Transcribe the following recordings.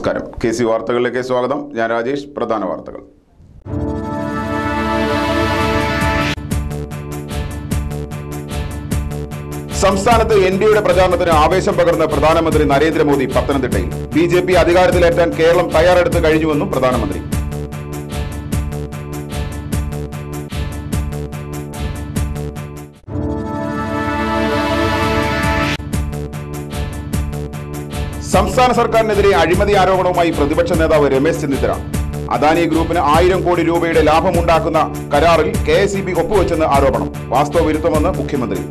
നമസ്കാരം K C വാർത്തകളിലേക്ക് സ്വാഗതം ഞാൻ രാജേഷ് പ്രധാന വാർത്തകൾ സംസ്ഥാനത്ത് എൻ ഡിയുടെ പ്രചാരണത്തിന് ആവേശം പകർന്ന പ്രധാനമന്ത്രി നരേന്ദ്രമോദി പത്തനംതിട്ടയിൽ ബി ജെ പി അധികാരത്തിലേറ്റാൻ കേരളം തയ്യാറെടുത്ത് കഴിഞ്ഞുവെന്നും പ്രധാനമന്ത്രി സംസ്ഥാന സർക്കാരിനെതിരെ അഴിമതി ആരോപണവുമായി പ്രതിപക്ഷ നേതാവ് രമേശ് ചെന്നിത്തല അദാനി ഗ്രൂപ്പിന് ആയിരം കോടി രൂപയുടെ ലാഭമുണ്ടാക്കുന്ന കരാറിൽ കെ എസ് ഇ ബി ഒപ്പുവെച്ചെന്ന് ആരോപണം വാസ്തവ വിരുദ്ധമെന്ന് മുഖ്യമന്ത്രി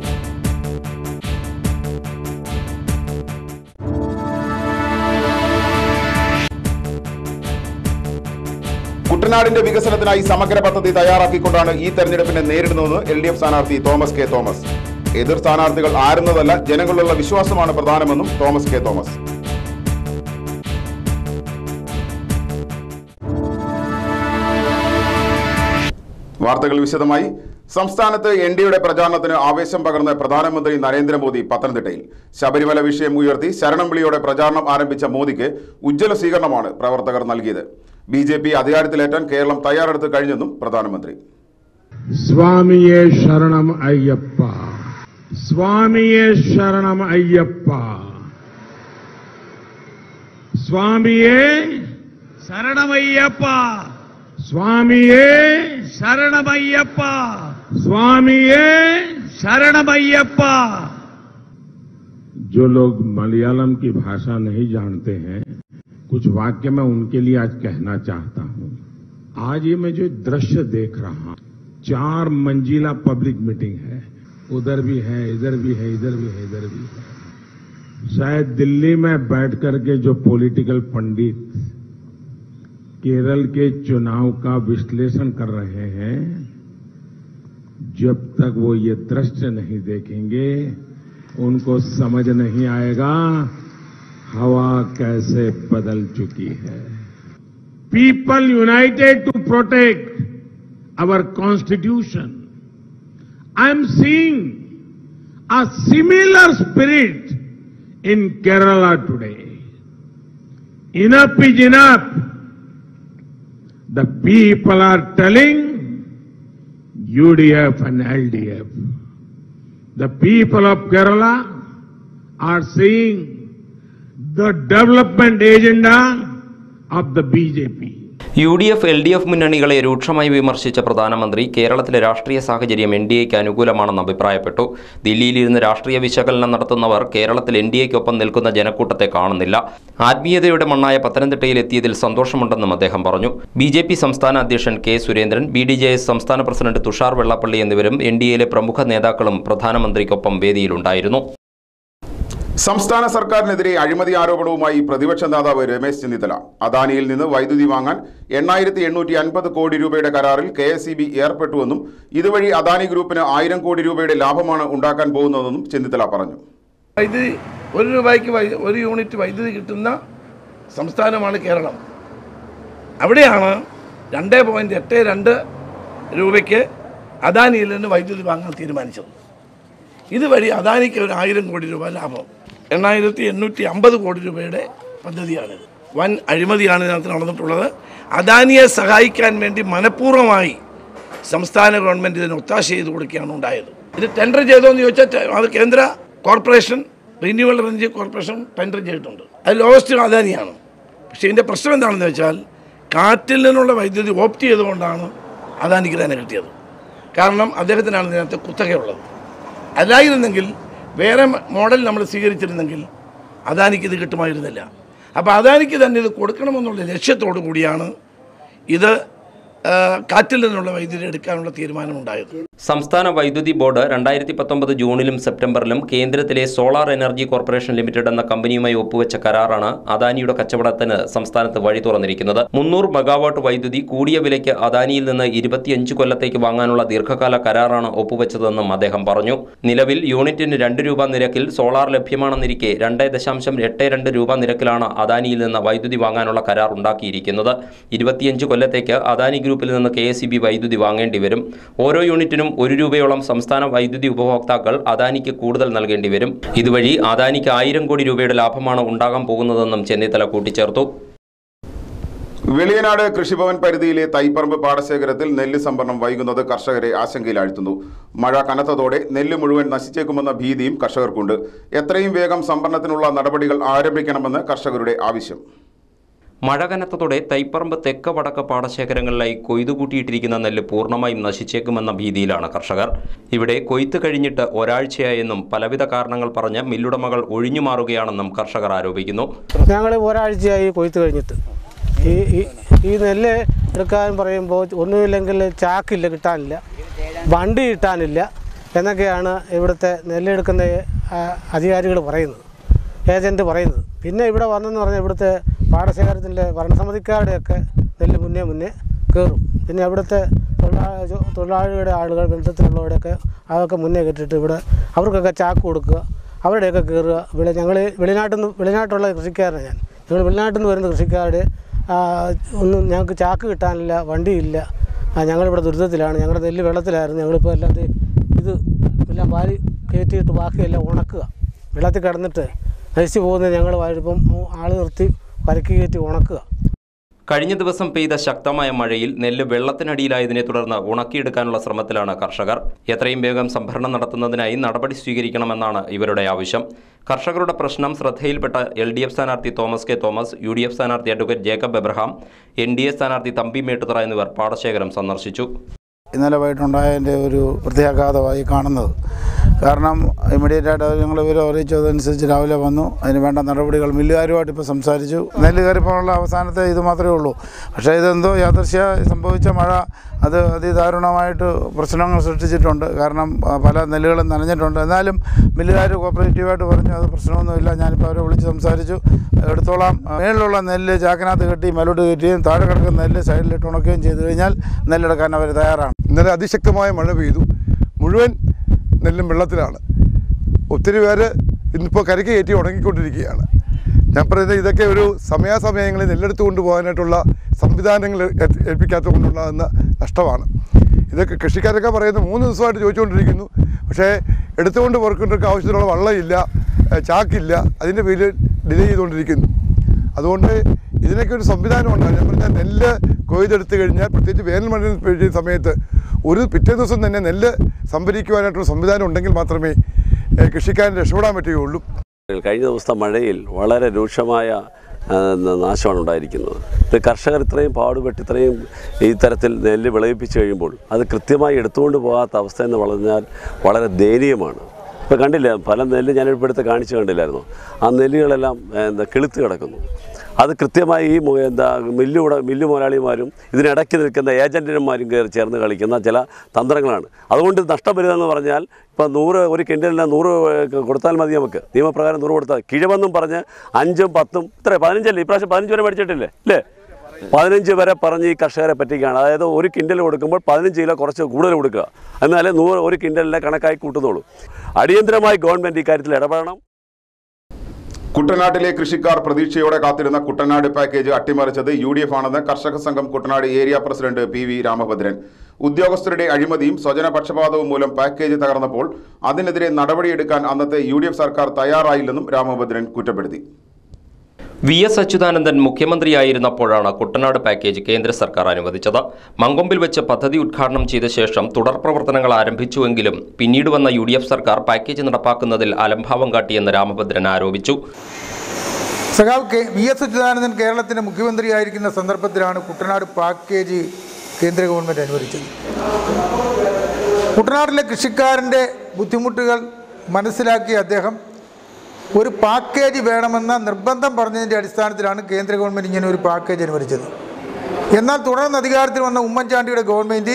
കുട്ടനാടിന്റെ വികസനത്തിനായി സമഗ്ര പദ്ധതി തയ്യാറാക്കിക്കൊണ്ടാണ് ഈ തെരഞ്ഞെടുപ്പിനെ നേരിടുന്നതെന്ന് എൽ ഡി എഫ് സ്ഥാനാർത്ഥി തോമസ് കെ തോമസ് എതിർ സ്ഥാനാർത്ഥികൾ ആരുന്നതല്ല ജനങ്ങളിലുള്ള വിശ്വാസമാണ് പ്രധാനമെന്നും തോമസ് കെ തോമസ് വാർത്തകൾ വിശദമായി സംസ്ഥാനത്ത് എൻ ഡിയുടെ പ്രചാരണത്തിന് ആവേശം പകർന്ന് പ്രധാനമന്ത്രി നരേന്ദ്രമോദി പത്തനംതിട്ടയിൽ ശബരിമല വിഷയം ഉയർത്തി ശരണം വിളിയോടെ പ്രചാരണം ആരംഭിച്ച മോദിക്ക് ഉജ്ജ്വല സ്വീകരണമാണ് പ്രവർത്തകർ നൽകിയത് ബി ജെ പി അധികാരത്തിലേറ്റാൻ കേരളം തയ്യാറെടുത്ത് കഴിഞ്ഞെന്നും പ്രധാനമന്ത്രി స్వామియే శరణం అయ్యప్ప స్వామియే శరణం అయ్యప్ప స్వామియే శరణమయ్యప్ప స్వామియే శరణమయ్యప్ప స్వామియే శరణమయ్యప్ప जो लोग मलयालम की भाषा नहीं जानते हैं कुछ वाक्य मैं उनके लिए आज कहना चाहता हूं आज ये मैं जो दृश्य देख रहा हूं चार मंजिला पब्लिक मीटिंग है उधर भी है इधर भी है इधर भी है इधर भी है शायद दिल्ली में बैठ करके जो पॉलिटिकल पंडित केरल के चुनाव का विश्लेषण कर रहे हैं जब तक वो ये दृश्य नहीं देखेंगे उनको समझ नहीं आएगा हवा कैसे बदल चुकी है people united to protect our constitution. I am seeing a similar spirit in Kerala today. Enough is enough. The people are telling UDF and LDF. The people of Kerala are seeing the development agenda of the BJP. U D F L D F മുന്നണികളെ രൂക്ഷമായി വിമർശിച്ച പ്രധാനമന്ത്രി കേരളത്തിലെ രാഷ്ട്രീയ സാഹചര്യം N D എക്ക് അനുകൂലമാണെന്ന് അഭിപ്രായപ്പെട്ടു ദില്ലിയിലിരുന്ന് രാഷ്ട്രീയ വിശകലനം നടത്തുന്നവർ കേരളത്തിൽ എൻ ഡി എക്കൊപ്പം നിൽക്കുന്ന ജനക്കൂട്ടത്തെ കാണുന്നില്ല ആത്മീയതയുടെ മണ്ണായ പത്തനംതിട്ടയിൽ എത്തിയതിൽ സന്തോഷമുണ്ടെന്നും അദ്ദേഹം പറഞ്ഞു ബി ജെ പി സംസ്ഥാന അധ്യക്ഷൻ K Surendran B D J S സംസ്ഥാന പ്രസിഡന്റ് തുഷാർ വെള്ളാപ്പള്ളി എന്നിവരും എൻ ഡി എയിലെ പ്രമുഖ നേതാക്കളും പ്രധാനമന്ത്രിക്കൊപ്പം വേദിയിലുണ്ടായിരുന്നു സംസ്ഥാന സർക്കാരിനെതിരെ അഴിമതി ആരോപണവുമായി പ്രതിപക്ഷ നേതാവ് രമേശ് ചെന്നിത്തല അദാനിയിൽ നിന്ന് വൈദ്യുതി വാങ്ങാൻ എണ്ണായിരത്തി എണ്ണൂറ്റി അൻപത് കോടി രൂപയുടെ കരാറിൽ കെ എസ് ഇ ബി ഏർപ്പെട്ടുവെന്നും ഇതുവഴി അദാനി ഗ്രൂപ്പിന് ആയിരം കോടി രൂപയുടെ ലാഭമാണ് ഉണ്ടാക്കാൻ പോകുന്നതെന്നും ചെന്നിത്തല പറഞ്ഞു വൈദ്യുതി ഒരു രൂപയ്ക്ക് വൈ- ഒരു യൂണിറ്റ് വൈദ്യുതി കിട്ടുന്ന സംസ്ഥാനമാണ് കേരളം അവിടെയാണ് രണ്ട് പോയിൻറ്റ് എട്ട് രണ്ട് രൂപയ്ക്ക് അദാനിയിൽ നിന്ന് വൈദ്യുതി വാങ്ങാൻ തീരുമാനിച്ചത് ഇതുവഴി അദാനിക്ക് ഒരു ആയിരം കോടി രൂപ ലാഭം എണ്ണായിരത്തി എണ്ണൂറ്റി അമ്പത് കോടി രൂപയുടെ പദ്ധതിയാണിത് വൻ അഴിമതിയാണ് ഇതിനകത്ത് നടന്നിട്ടുള്ളത് അദാനിയെ സഹായിക്കാൻ വേണ്ടി മനഃപൂർവ്വമായി സംസ്ഥാന ഗവൺമെൻറ് ഇതിന് ഒത്താശ ചെയ്ത് കൊടുക്കുകയാണ് ഉണ്ടായത് ഇത് ടെൻഡർ ചെയ്തോ എന്ന് ചോദിച്ചാൽ ടെ- അത് കേന്ദ്ര corporation renewal energy corporation tender ചെയ്തിട്ടുണ്ട് അത് ലോവസ്റ്റ് അദാനിയാണ് പക്ഷേ ഇതിൻ്റെ പ്രശ്നം എന്താണെന്ന് വെച്ചാൽ കാറ്റിൽ നിന്നുള്ള വൈദ്യുതി ഓപ്റ്റ് ചെയ്തുകൊണ്ടാണ് അദാനിക്ക് തന്നെ കിട്ടിയത് കാരണം അദ്ദേഹത്തിനാണ് ഇതിനകത്ത് കുത്തകയുള്ളത് അല്ലായിരുന്നെങ്കിൽ വേറെ മ- മോഡൽ നമ്മൾ സ്വീകരിച്ചിരുന്നെങ്കിൽ അദാനിക്ക് ഇത് കിട്ടുമായിരുന്നില്ല അപ്പോൾ അദാനിക്ക് തന്നെ ഇത് കൊടുക്കണമെന്നുള്ള ലക്ഷ്യത്തോടു കൂടിയാണ് ഇത് ആ, കാറ്റിൽ നിന്നുള്ള വൈദ്യുതി എടുക്കാനുള്ള തീരുമാനമുണ്ടായത് സംസ്ഥാന വൈദ്യുതി ബോർഡ് രണ്ടായിരത്തി പത്തൊമ്പത് ജൂണിലും സെപ്റ്റംബറിലും കേന്ദ്രത്തിലെ സോളാർ എനർജി കോർപ്പറേഷൻ ലിമിറ്റഡ് എന്ന കമ്പനിയുമായി ഒപ്പുവെച്ച കരാറാണ് അദാനിയുടെ കച്ചവടത്തിന് സംസ്ഥാനത്ത് വഴി തുറന്നിരിക്കുന്നത് മുന്നൂറ് മെഗാവാട്ട് വൈദ്യുതി കൂടിയ വിലയ്ക്ക് അദാനിയിൽ നിന്ന് ഇരുപത്തിയഞ്ച് കൊല്ലത്തേക്ക് വാങ്ങാനുള്ള ദീർഘകാല കരാറാണ് ഒപ്പുവെച്ചതെന്നും അദ്ദേഹം പറഞ്ഞു നിലവിൽ യൂണിറ്റിന് രണ്ട് രൂപ നിരക്കിൽ സോളാർ ലഭ്യമാണെന്നിരിക്കെ രണ്ട് ദശാംശം എട്ട് രണ്ട് രൂപ നിരക്കിലാണ് അദാനിയിൽ നിന്ന് വൈദ്യുതി വാങ്ങാനുള്ള കരാർ ഉണ്ടാക്കിയിരിക്കുന്നത് ഇരുപത്തിയഞ്ച് കൊല്ലത്തേക്ക് അദാനി ഗ്രൂപ്പിൽ നിന്ന് കെ എസ് വൈദ്യുതി വാങ്ങേണ്ടി വരും ഓരോ യൂണിറ്റിനും ഒരു രൂപയോളം സംസ്ഥാന വൈദ്യുതി ഉപഭോക്താക്കൾ അദാനിക്ക് കൂടുതൽ നൽകേണ്ടി വരും ഇതുവഴി അദാനിക്ക് ആയിരം കോടി രൂപയുടെ ലാഭമാണ് ഉണ്ടാകാൻ പോകുന്നതെന്നും ചെന്നിത്തല കൂട്ടിച്ചേർത്തു വെളിയനാട് കൃഷിഭവൻ പരിധിയിലെ തൈപ്പറമ്പ് പാടശേഖരത്തിൽ നെല്ല് സംഭരണം വൈകുന്നത് കർഷകരെ ആശങ്കയിലാഴ്ത്തുന്നു മഴ കനത്തതോടെ നെല്ല് മുഴുവൻ നശിച്ചേക്കുമെന്ന ഭീതിയും കർഷകർക്കുണ്ട് എത്രയും വേഗം സംഭരണത്തിനുള്ള നടപടികൾ ആരംഭിക്കണമെന്ന് കർഷകരുടെ ആവശ്യം മഴ കനത്തതോടെ തൈപ്പറമ്പ് തെക്ക് വടക്ക് പാടശേഖരങ്ങളിലായി കൊയ്തുകൂട്ടിയിട്ടിരിക്കുന്ന നെല്ല് പൂർണ്ണമായും നശിച്ചേക്കുമെന്ന ഭീതിയിലാണ് കർഷകർ ഇവിടെ കൊയ്ത്ത് കഴിഞ്ഞിട്ട് ഒരാഴ്ചയായെന്നും പലവിധ കാരണങ്ങൾ പറഞ്ഞ് മില്ലുടമകൾ ഒഴിഞ്ഞു മാറുകയാണെന്നും കർഷകർ ആരോപിക്കുന്നു ഞങ്ങൾ ഒരാഴ്ചയായി കൊയ്ത്ത് കഴിഞ്ഞിട്ട് ഈ ഈ ഈ നെല്ല് എടുക്കാൻ പറയുമ്പോൾ ഒന്നുമില്ലെങ്കിൽ ചാക്കില്ല കിട്ടാനില്ല വണ്ടി കിട്ടാനില്ല എന്നൊക്കെയാണ് ഇവിടുത്തെ നെല്ലെടുക്കുന്ന അധികാരികൾ പറയുന്നത് ഏജൻറ്റ് പറയുന്നത് പിന്നെ ഇവിടെ വന്നെന്ന് പറഞ്ഞാൽ ഇവിടുത്തെ പാടശേഖരത്തിൻ്റെ ഭരണസമിതിക്കാരുടെയൊക്കെ നെല്ല് മുന്നേ മുന്നേ കയറും പിന്നെ ഇവിടുത്തെ തൊഴിലാളി തൊഴിലാളിയുടെ ആളുകൾ ബന്ധത്തിലുള്ളവരുടെയൊക്കെ അതൊക്കെ മുന്നേ കെട്ടിട്ട് ഇവിടെ അവർക്കൊക്കെ ചാക്ക് കൊടുക്കുക അവരുടെയൊക്കെ കയറുക വെളി ഞങ്ങൾ വെളിനാട്ടിൽ നിന്ന് വെളിനാട്ടുള്ള കൃഷിക്കാരനാണ് ഞാൻ ഞങ്ങൾ വെളിനാട്ടിൽ നിന്ന് വരുന്ന കൃഷിക്കാരുടെ ആ, ഒന്നും ഞങ്ങൾക്ക് ചാക്ക് കിട്ടാനില്ല വണ്ടിയില്ല ആ, ഞങ്ങളിവിടെ ദുരിതത്തിലാണ് ഞങ്ങളുടെ നെല്ല് വെള്ളത്തിലായിരുന്നു ഞങ്ങളിപ്പോൾ എല്ലാം ദേ ഇത് എല്ലാം വാരി കയറ്റിയിട്ട് ബാക്കിയെല്ലാം ഉണക്കുക വെള്ളത്തിൽ കിടന്നിട്ട് നശിച്ചു പോകുന്നത് ഞങ്ങൾ ഇപ്പം ആൾ നിർത്തി കരക്കി കയറ്റി ഉണക്കുക കഴിഞ്ഞ ദിവസം പെയ്ത ശക്തമായ മഴയിൽ നെല്ല് വെള്ളത്തിനടിയിലായതിനെ തുടർന്ന് ഉണക്കിയെടുക്കാനുള്ള ശ്രമത്തിലാണ് കർഷകർ എത്രയും വേഗം സംഭരണം നടത്തുന്നതിനായി നടപടി സ്വീകരിക്കണമെന്നാണ് ഇവരുടെ ആവശ്യം കർഷകരുടെ പ്രശ്നം ശ്രദ്ധയിൽപ്പെട്ട എൽ ഡി എഫ് സ്ഥാനാർത്ഥി Thomas K Thomas U D F സ്ഥാനാർത്ഥി advocate Jacob Abraham N D A സ്ഥാനാർത്ഥി തമ്പി മേട്ടുതറ എന്നിവർ പാടശേഖരം സന്ദർശിച്ചു ഇന്നലെ വൈകിട്ടുണ്ടായതിൻ്റെ ഒരു പ്രത്യാഘാതമായി കാണുന്നത് കാരണം ഇമ്മീഡിയറ്റ് ആയിട്ട് അവർ ഞങ്ങൾ വിവരം അറിയിച്ചതനുസരിച്ച് രാവിലെ വന്നു അതിന് വേണ്ട നടപടികൾ മില്ലുകാരുമായിട്ട് ഇപ്പോൾ സംസാരിച്ചു നെല്ല് കയറിപ്പോനുള്ള അവസാനത്തെ ഇത് മാത്രമേ ഉള്ളൂ പക്ഷേ ഇതെന്തോ യാദൃശ്യ സംഭവിച്ച മഴ അത് അതിദാരുണമായിട്ട് പ്രശ്നങ്ങൾ സൃഷ്ടിച്ചിട്ടുണ്ട് കാരണം ആ, പല നെല്ലുകളും നനഞ്ഞിട്ടുണ്ട് എന്നാലും മില്ലുകാർ കോപ്പറേറ്റീവായിട്ട് പറഞ്ഞു അത് പ്രശ്നമൊന്നുമില്ല ഞാനിപ്പോൾ അവരെ വിളിച്ച് സംസാരിച്ചു എടുത്തോളാം മേളിലുള്ള നെല്ല് ചാക്കിനകത്ത് കെട്ടി മേലോട്ട് കയറ്റുകയും താഴെ കിടക്കുന്ന നെല്ല് സൈഡിലിട്ട് ഉണക്കുകയും ചെയ്തു കഴിഞ്ഞാൽ നെല്ലെടുക്കാൻ അവർ തയ്യാറാണ് ഇന്നലെ അതിശക്തമായ മഴ പെയ്തു മുഴുവൻ നെല്ലും വെള്ളത്തിലാണ് ഒത്തിരി പേര് ഇന്നിപ്പോൾ കരയ്ക്ക് കയറ്റി ഉണങ്ങിക്കൊണ്ടിരിക്കുകയാണ് ഞാൻ പറയുന്നത് ഇതൊക്കെ ഒരു സമയാസമയങ്ങളിൽ നെല്ലെടുത്ത് കൊണ്ടുപോകാനായിട്ടുള്ള സംവിധാനങ്ങൾ ഏ- ഏൽപ്പിക്കാത്തത് കൊണ്ടുണ്ടാകുന്ന നഷ്ടമാണ് ഇതൊക്കെ കൃഷിക്കാരൊക്കെ പറയുന്നത് മൂന്ന് ദിവസമായിട്ട് ചോദിച്ചുകൊണ്ടിരിക്കുന്നു പക്ഷേ എടുത്തുകൊണ്ട് പുറക്കൊണ്ടൊക്കെ ആവശ്യത്തിനുള്ള വള്ളമില്ല ഏ, ചാക്കില്ല അതിൻ്റെ പേരിൽ ഡിലേ ചെയ്തുകൊണ്ടിരിക്കുന്നു അതുകൊണ്ട് ഇതിനൊക്കെ ഒരു സംവിധാനമുണ്ട് ഞാൻ പറഞ്ഞാൽ നെല്ല് കൊയ്തെടുത്ത് കഴിഞ്ഞാൽ പ്രത്യേകിച്ച് വേനൽ മഴ പെയ്യുന്ന സമയത്ത് ഒരു പിറ്റേ ദിവസം തന്നെ നെല്ല് സംഭരിക്കുവാനായിട്ടുള്ള സംവിധാനം ഉണ്ടെങ്കിൽ മാത്രമേ ഏ, കൃഷിക്കാരന് രക്ഷപ്പെടാൻ പറ്റുകയുള്ളൂ കഴിഞ്ഞ ദിവസത്തെ മഴയിൽ വളരെ രൂക്ഷമായ ആ, ന- നാശമാണ് ഉണ്ടായിരിക്കുന്നത് ഇത് കർഷകർ ഇത്രയും പാടുപെട്ട് ഇത്രയും ഈ തരത്തിൽ നെല്ല് വിളയിപ്പിച്ച് കഴിയുമ്പോൾ അത് കൃത്യമായി എടുത്തുകൊണ്ട് പോകാത്ത അവസ്ഥ എന്ന് പറഞ്ഞാൽ വളരെ ദയനീയമാണ് ഇപ്പോൾ കണ്ടില്ല പല നെല്ല് ഞാൻ ഇപ്പോൾ എടുത്ത് കാണിച്ചു കണ്ടില്ലായിരുന്നു ആ നെല്ലുകളെല്ലാം ഏ, എന്താ കിളുത്ത് കിടക്കുന്നു അത് കൃത്യമായി ഈ മു- എന്താ മില്ലുടെ മില്ല് മുതലാളിമാരും ഇതിനിടയ്ക്ക് നിൽക്കുന്ന ഏജൻറ്റിന്മാരും കയറി ചേർന്ന് കളിക്കുന്ന ചില തന്ത്രങ്ങളാണ് അതുകൊണ്ട് നഷ്ടപരിതെന്ന് പറഞ്ഞാൽ ഇപ്പോൾ നൂറ് ഒരു കിൻഡലിന് നൂറ് കൊടുത്താൽ മതി നമുക്ക് നിയമപ്രകാരം നൂറ് കൊടുത്താൽ കിഴവെന്നും പറഞ്ഞ് അഞ്ചും പത്തും ഇത്ര പതിനഞ്ചല്ലേ ഇപ്രാവശ്യം പതിനഞ്ച് വരെ മേടിച്ചിട്ടില്ലേ അല്ലേ പതിനഞ്ച് വരെ പറഞ്ഞ് ഈ കർഷകരെ പറ്റിക്കുകയാണ് അതായത് ഒരു കിൻഡൽ കൊടുക്കുമ്പോൾ പതിനഞ്ച് കിലോ കുറച്ച് കൂടുതൽ കൊടുക്കുക എന്നാലേ നൂറ് ഒരു കിൻഡലിനെ കണക്കായി കൂട്ടുന്നുള്ളൂ അടിയന്തരമായി ഗവൺമെൻറ് ഇക്കാര്യത്തിൽ ഇടപെടണം കുട്ടനാട്ടിലെ കൃഷിക്കാർ പ്രതീക്ഷയോടെ കാത്തിരുന്ന കുട്ടനാട് പാക്കേജ് അട്ടിമറിച്ചത് യു ഡി എഫ് ആണെന്ന് കർഷക സംഘം Kuttanad area president P V Ramabhadran ഉദ്യോഗസ്ഥരുടെ അഴിമതിയും സ്വജന പക്ഷപാതവും മൂലം പാക്കേജ് തകർന്നപ്പോൾ അതിനെതിരെ നടപടിയെടുക്കാൻ അന്നത്തെ യു സർക്കാർ തയ്യാറായില്ലെന്നും രാമഭദ്രൻ കുറ്റപ്പെടുത്തി വി എസ് അച്യുതാനന്ദൻ മുഖ്യമന്ത്രിയായിരുന്നപ്പോഴാണ് കുട്ടനാട് പാക്കേജ് കേന്ദ്ര സർക്കാർ അനുവദിച്ചത് മങ്കൊമ്പിൽ വെച്ച് പദ്ധതി ഉദ്ഘാടനം ചെയ്ത ശേഷം തുടർ പ്രവർത്തനങ്ങൾ ആരംഭിച്ചുവെങ്കിലും പിന്നീട് വന്ന യു ഡി എഫ് സർക്കാർ പാക്കേജ് നടപ്പാക്കുന്നതിൽ അലംഭാവം കാട്ടിയെന്ന് രാമഭദ്രൻ ആരോപിച്ചു സഖാവ് കെ വി എസ് അച്യുതാനന്ദൻ കേരളത്തിൻ്റെ മുഖ്യമന്ത്രിയായിരിക്കുന്ന സന്ദർഭത്തിലാണ് കുട്ടനാട് പാക്കേജ് കേന്ദ്ര ഗവൺമെൻറ് അനുവദിച്ചത് കുട്ടനാട്ടിലെ കൃഷിക്കാരൻ്റെ ബുദ്ധിമുട്ടുകൾ മനസ്സിലാക്കിയ അദ്ദേഹം ഒരു പാക്കേജ് വേണമെന്ന നിർബന്ധം പറഞ്ഞതിൻ്റെ അടിസ്ഥാനത്തിലാണ് കേന്ദ്ര ഗവൺമെൻറ് ഇങ്ങനെ ഒരു പാക്കേജ് അനുവദിച്ചത് എന്നാൽ തുടർന്ന് അധികാരത്തിൽ വന്ന ഉമ്മൻചാണ്ടിയുടെ ഗവൺമെൻറ്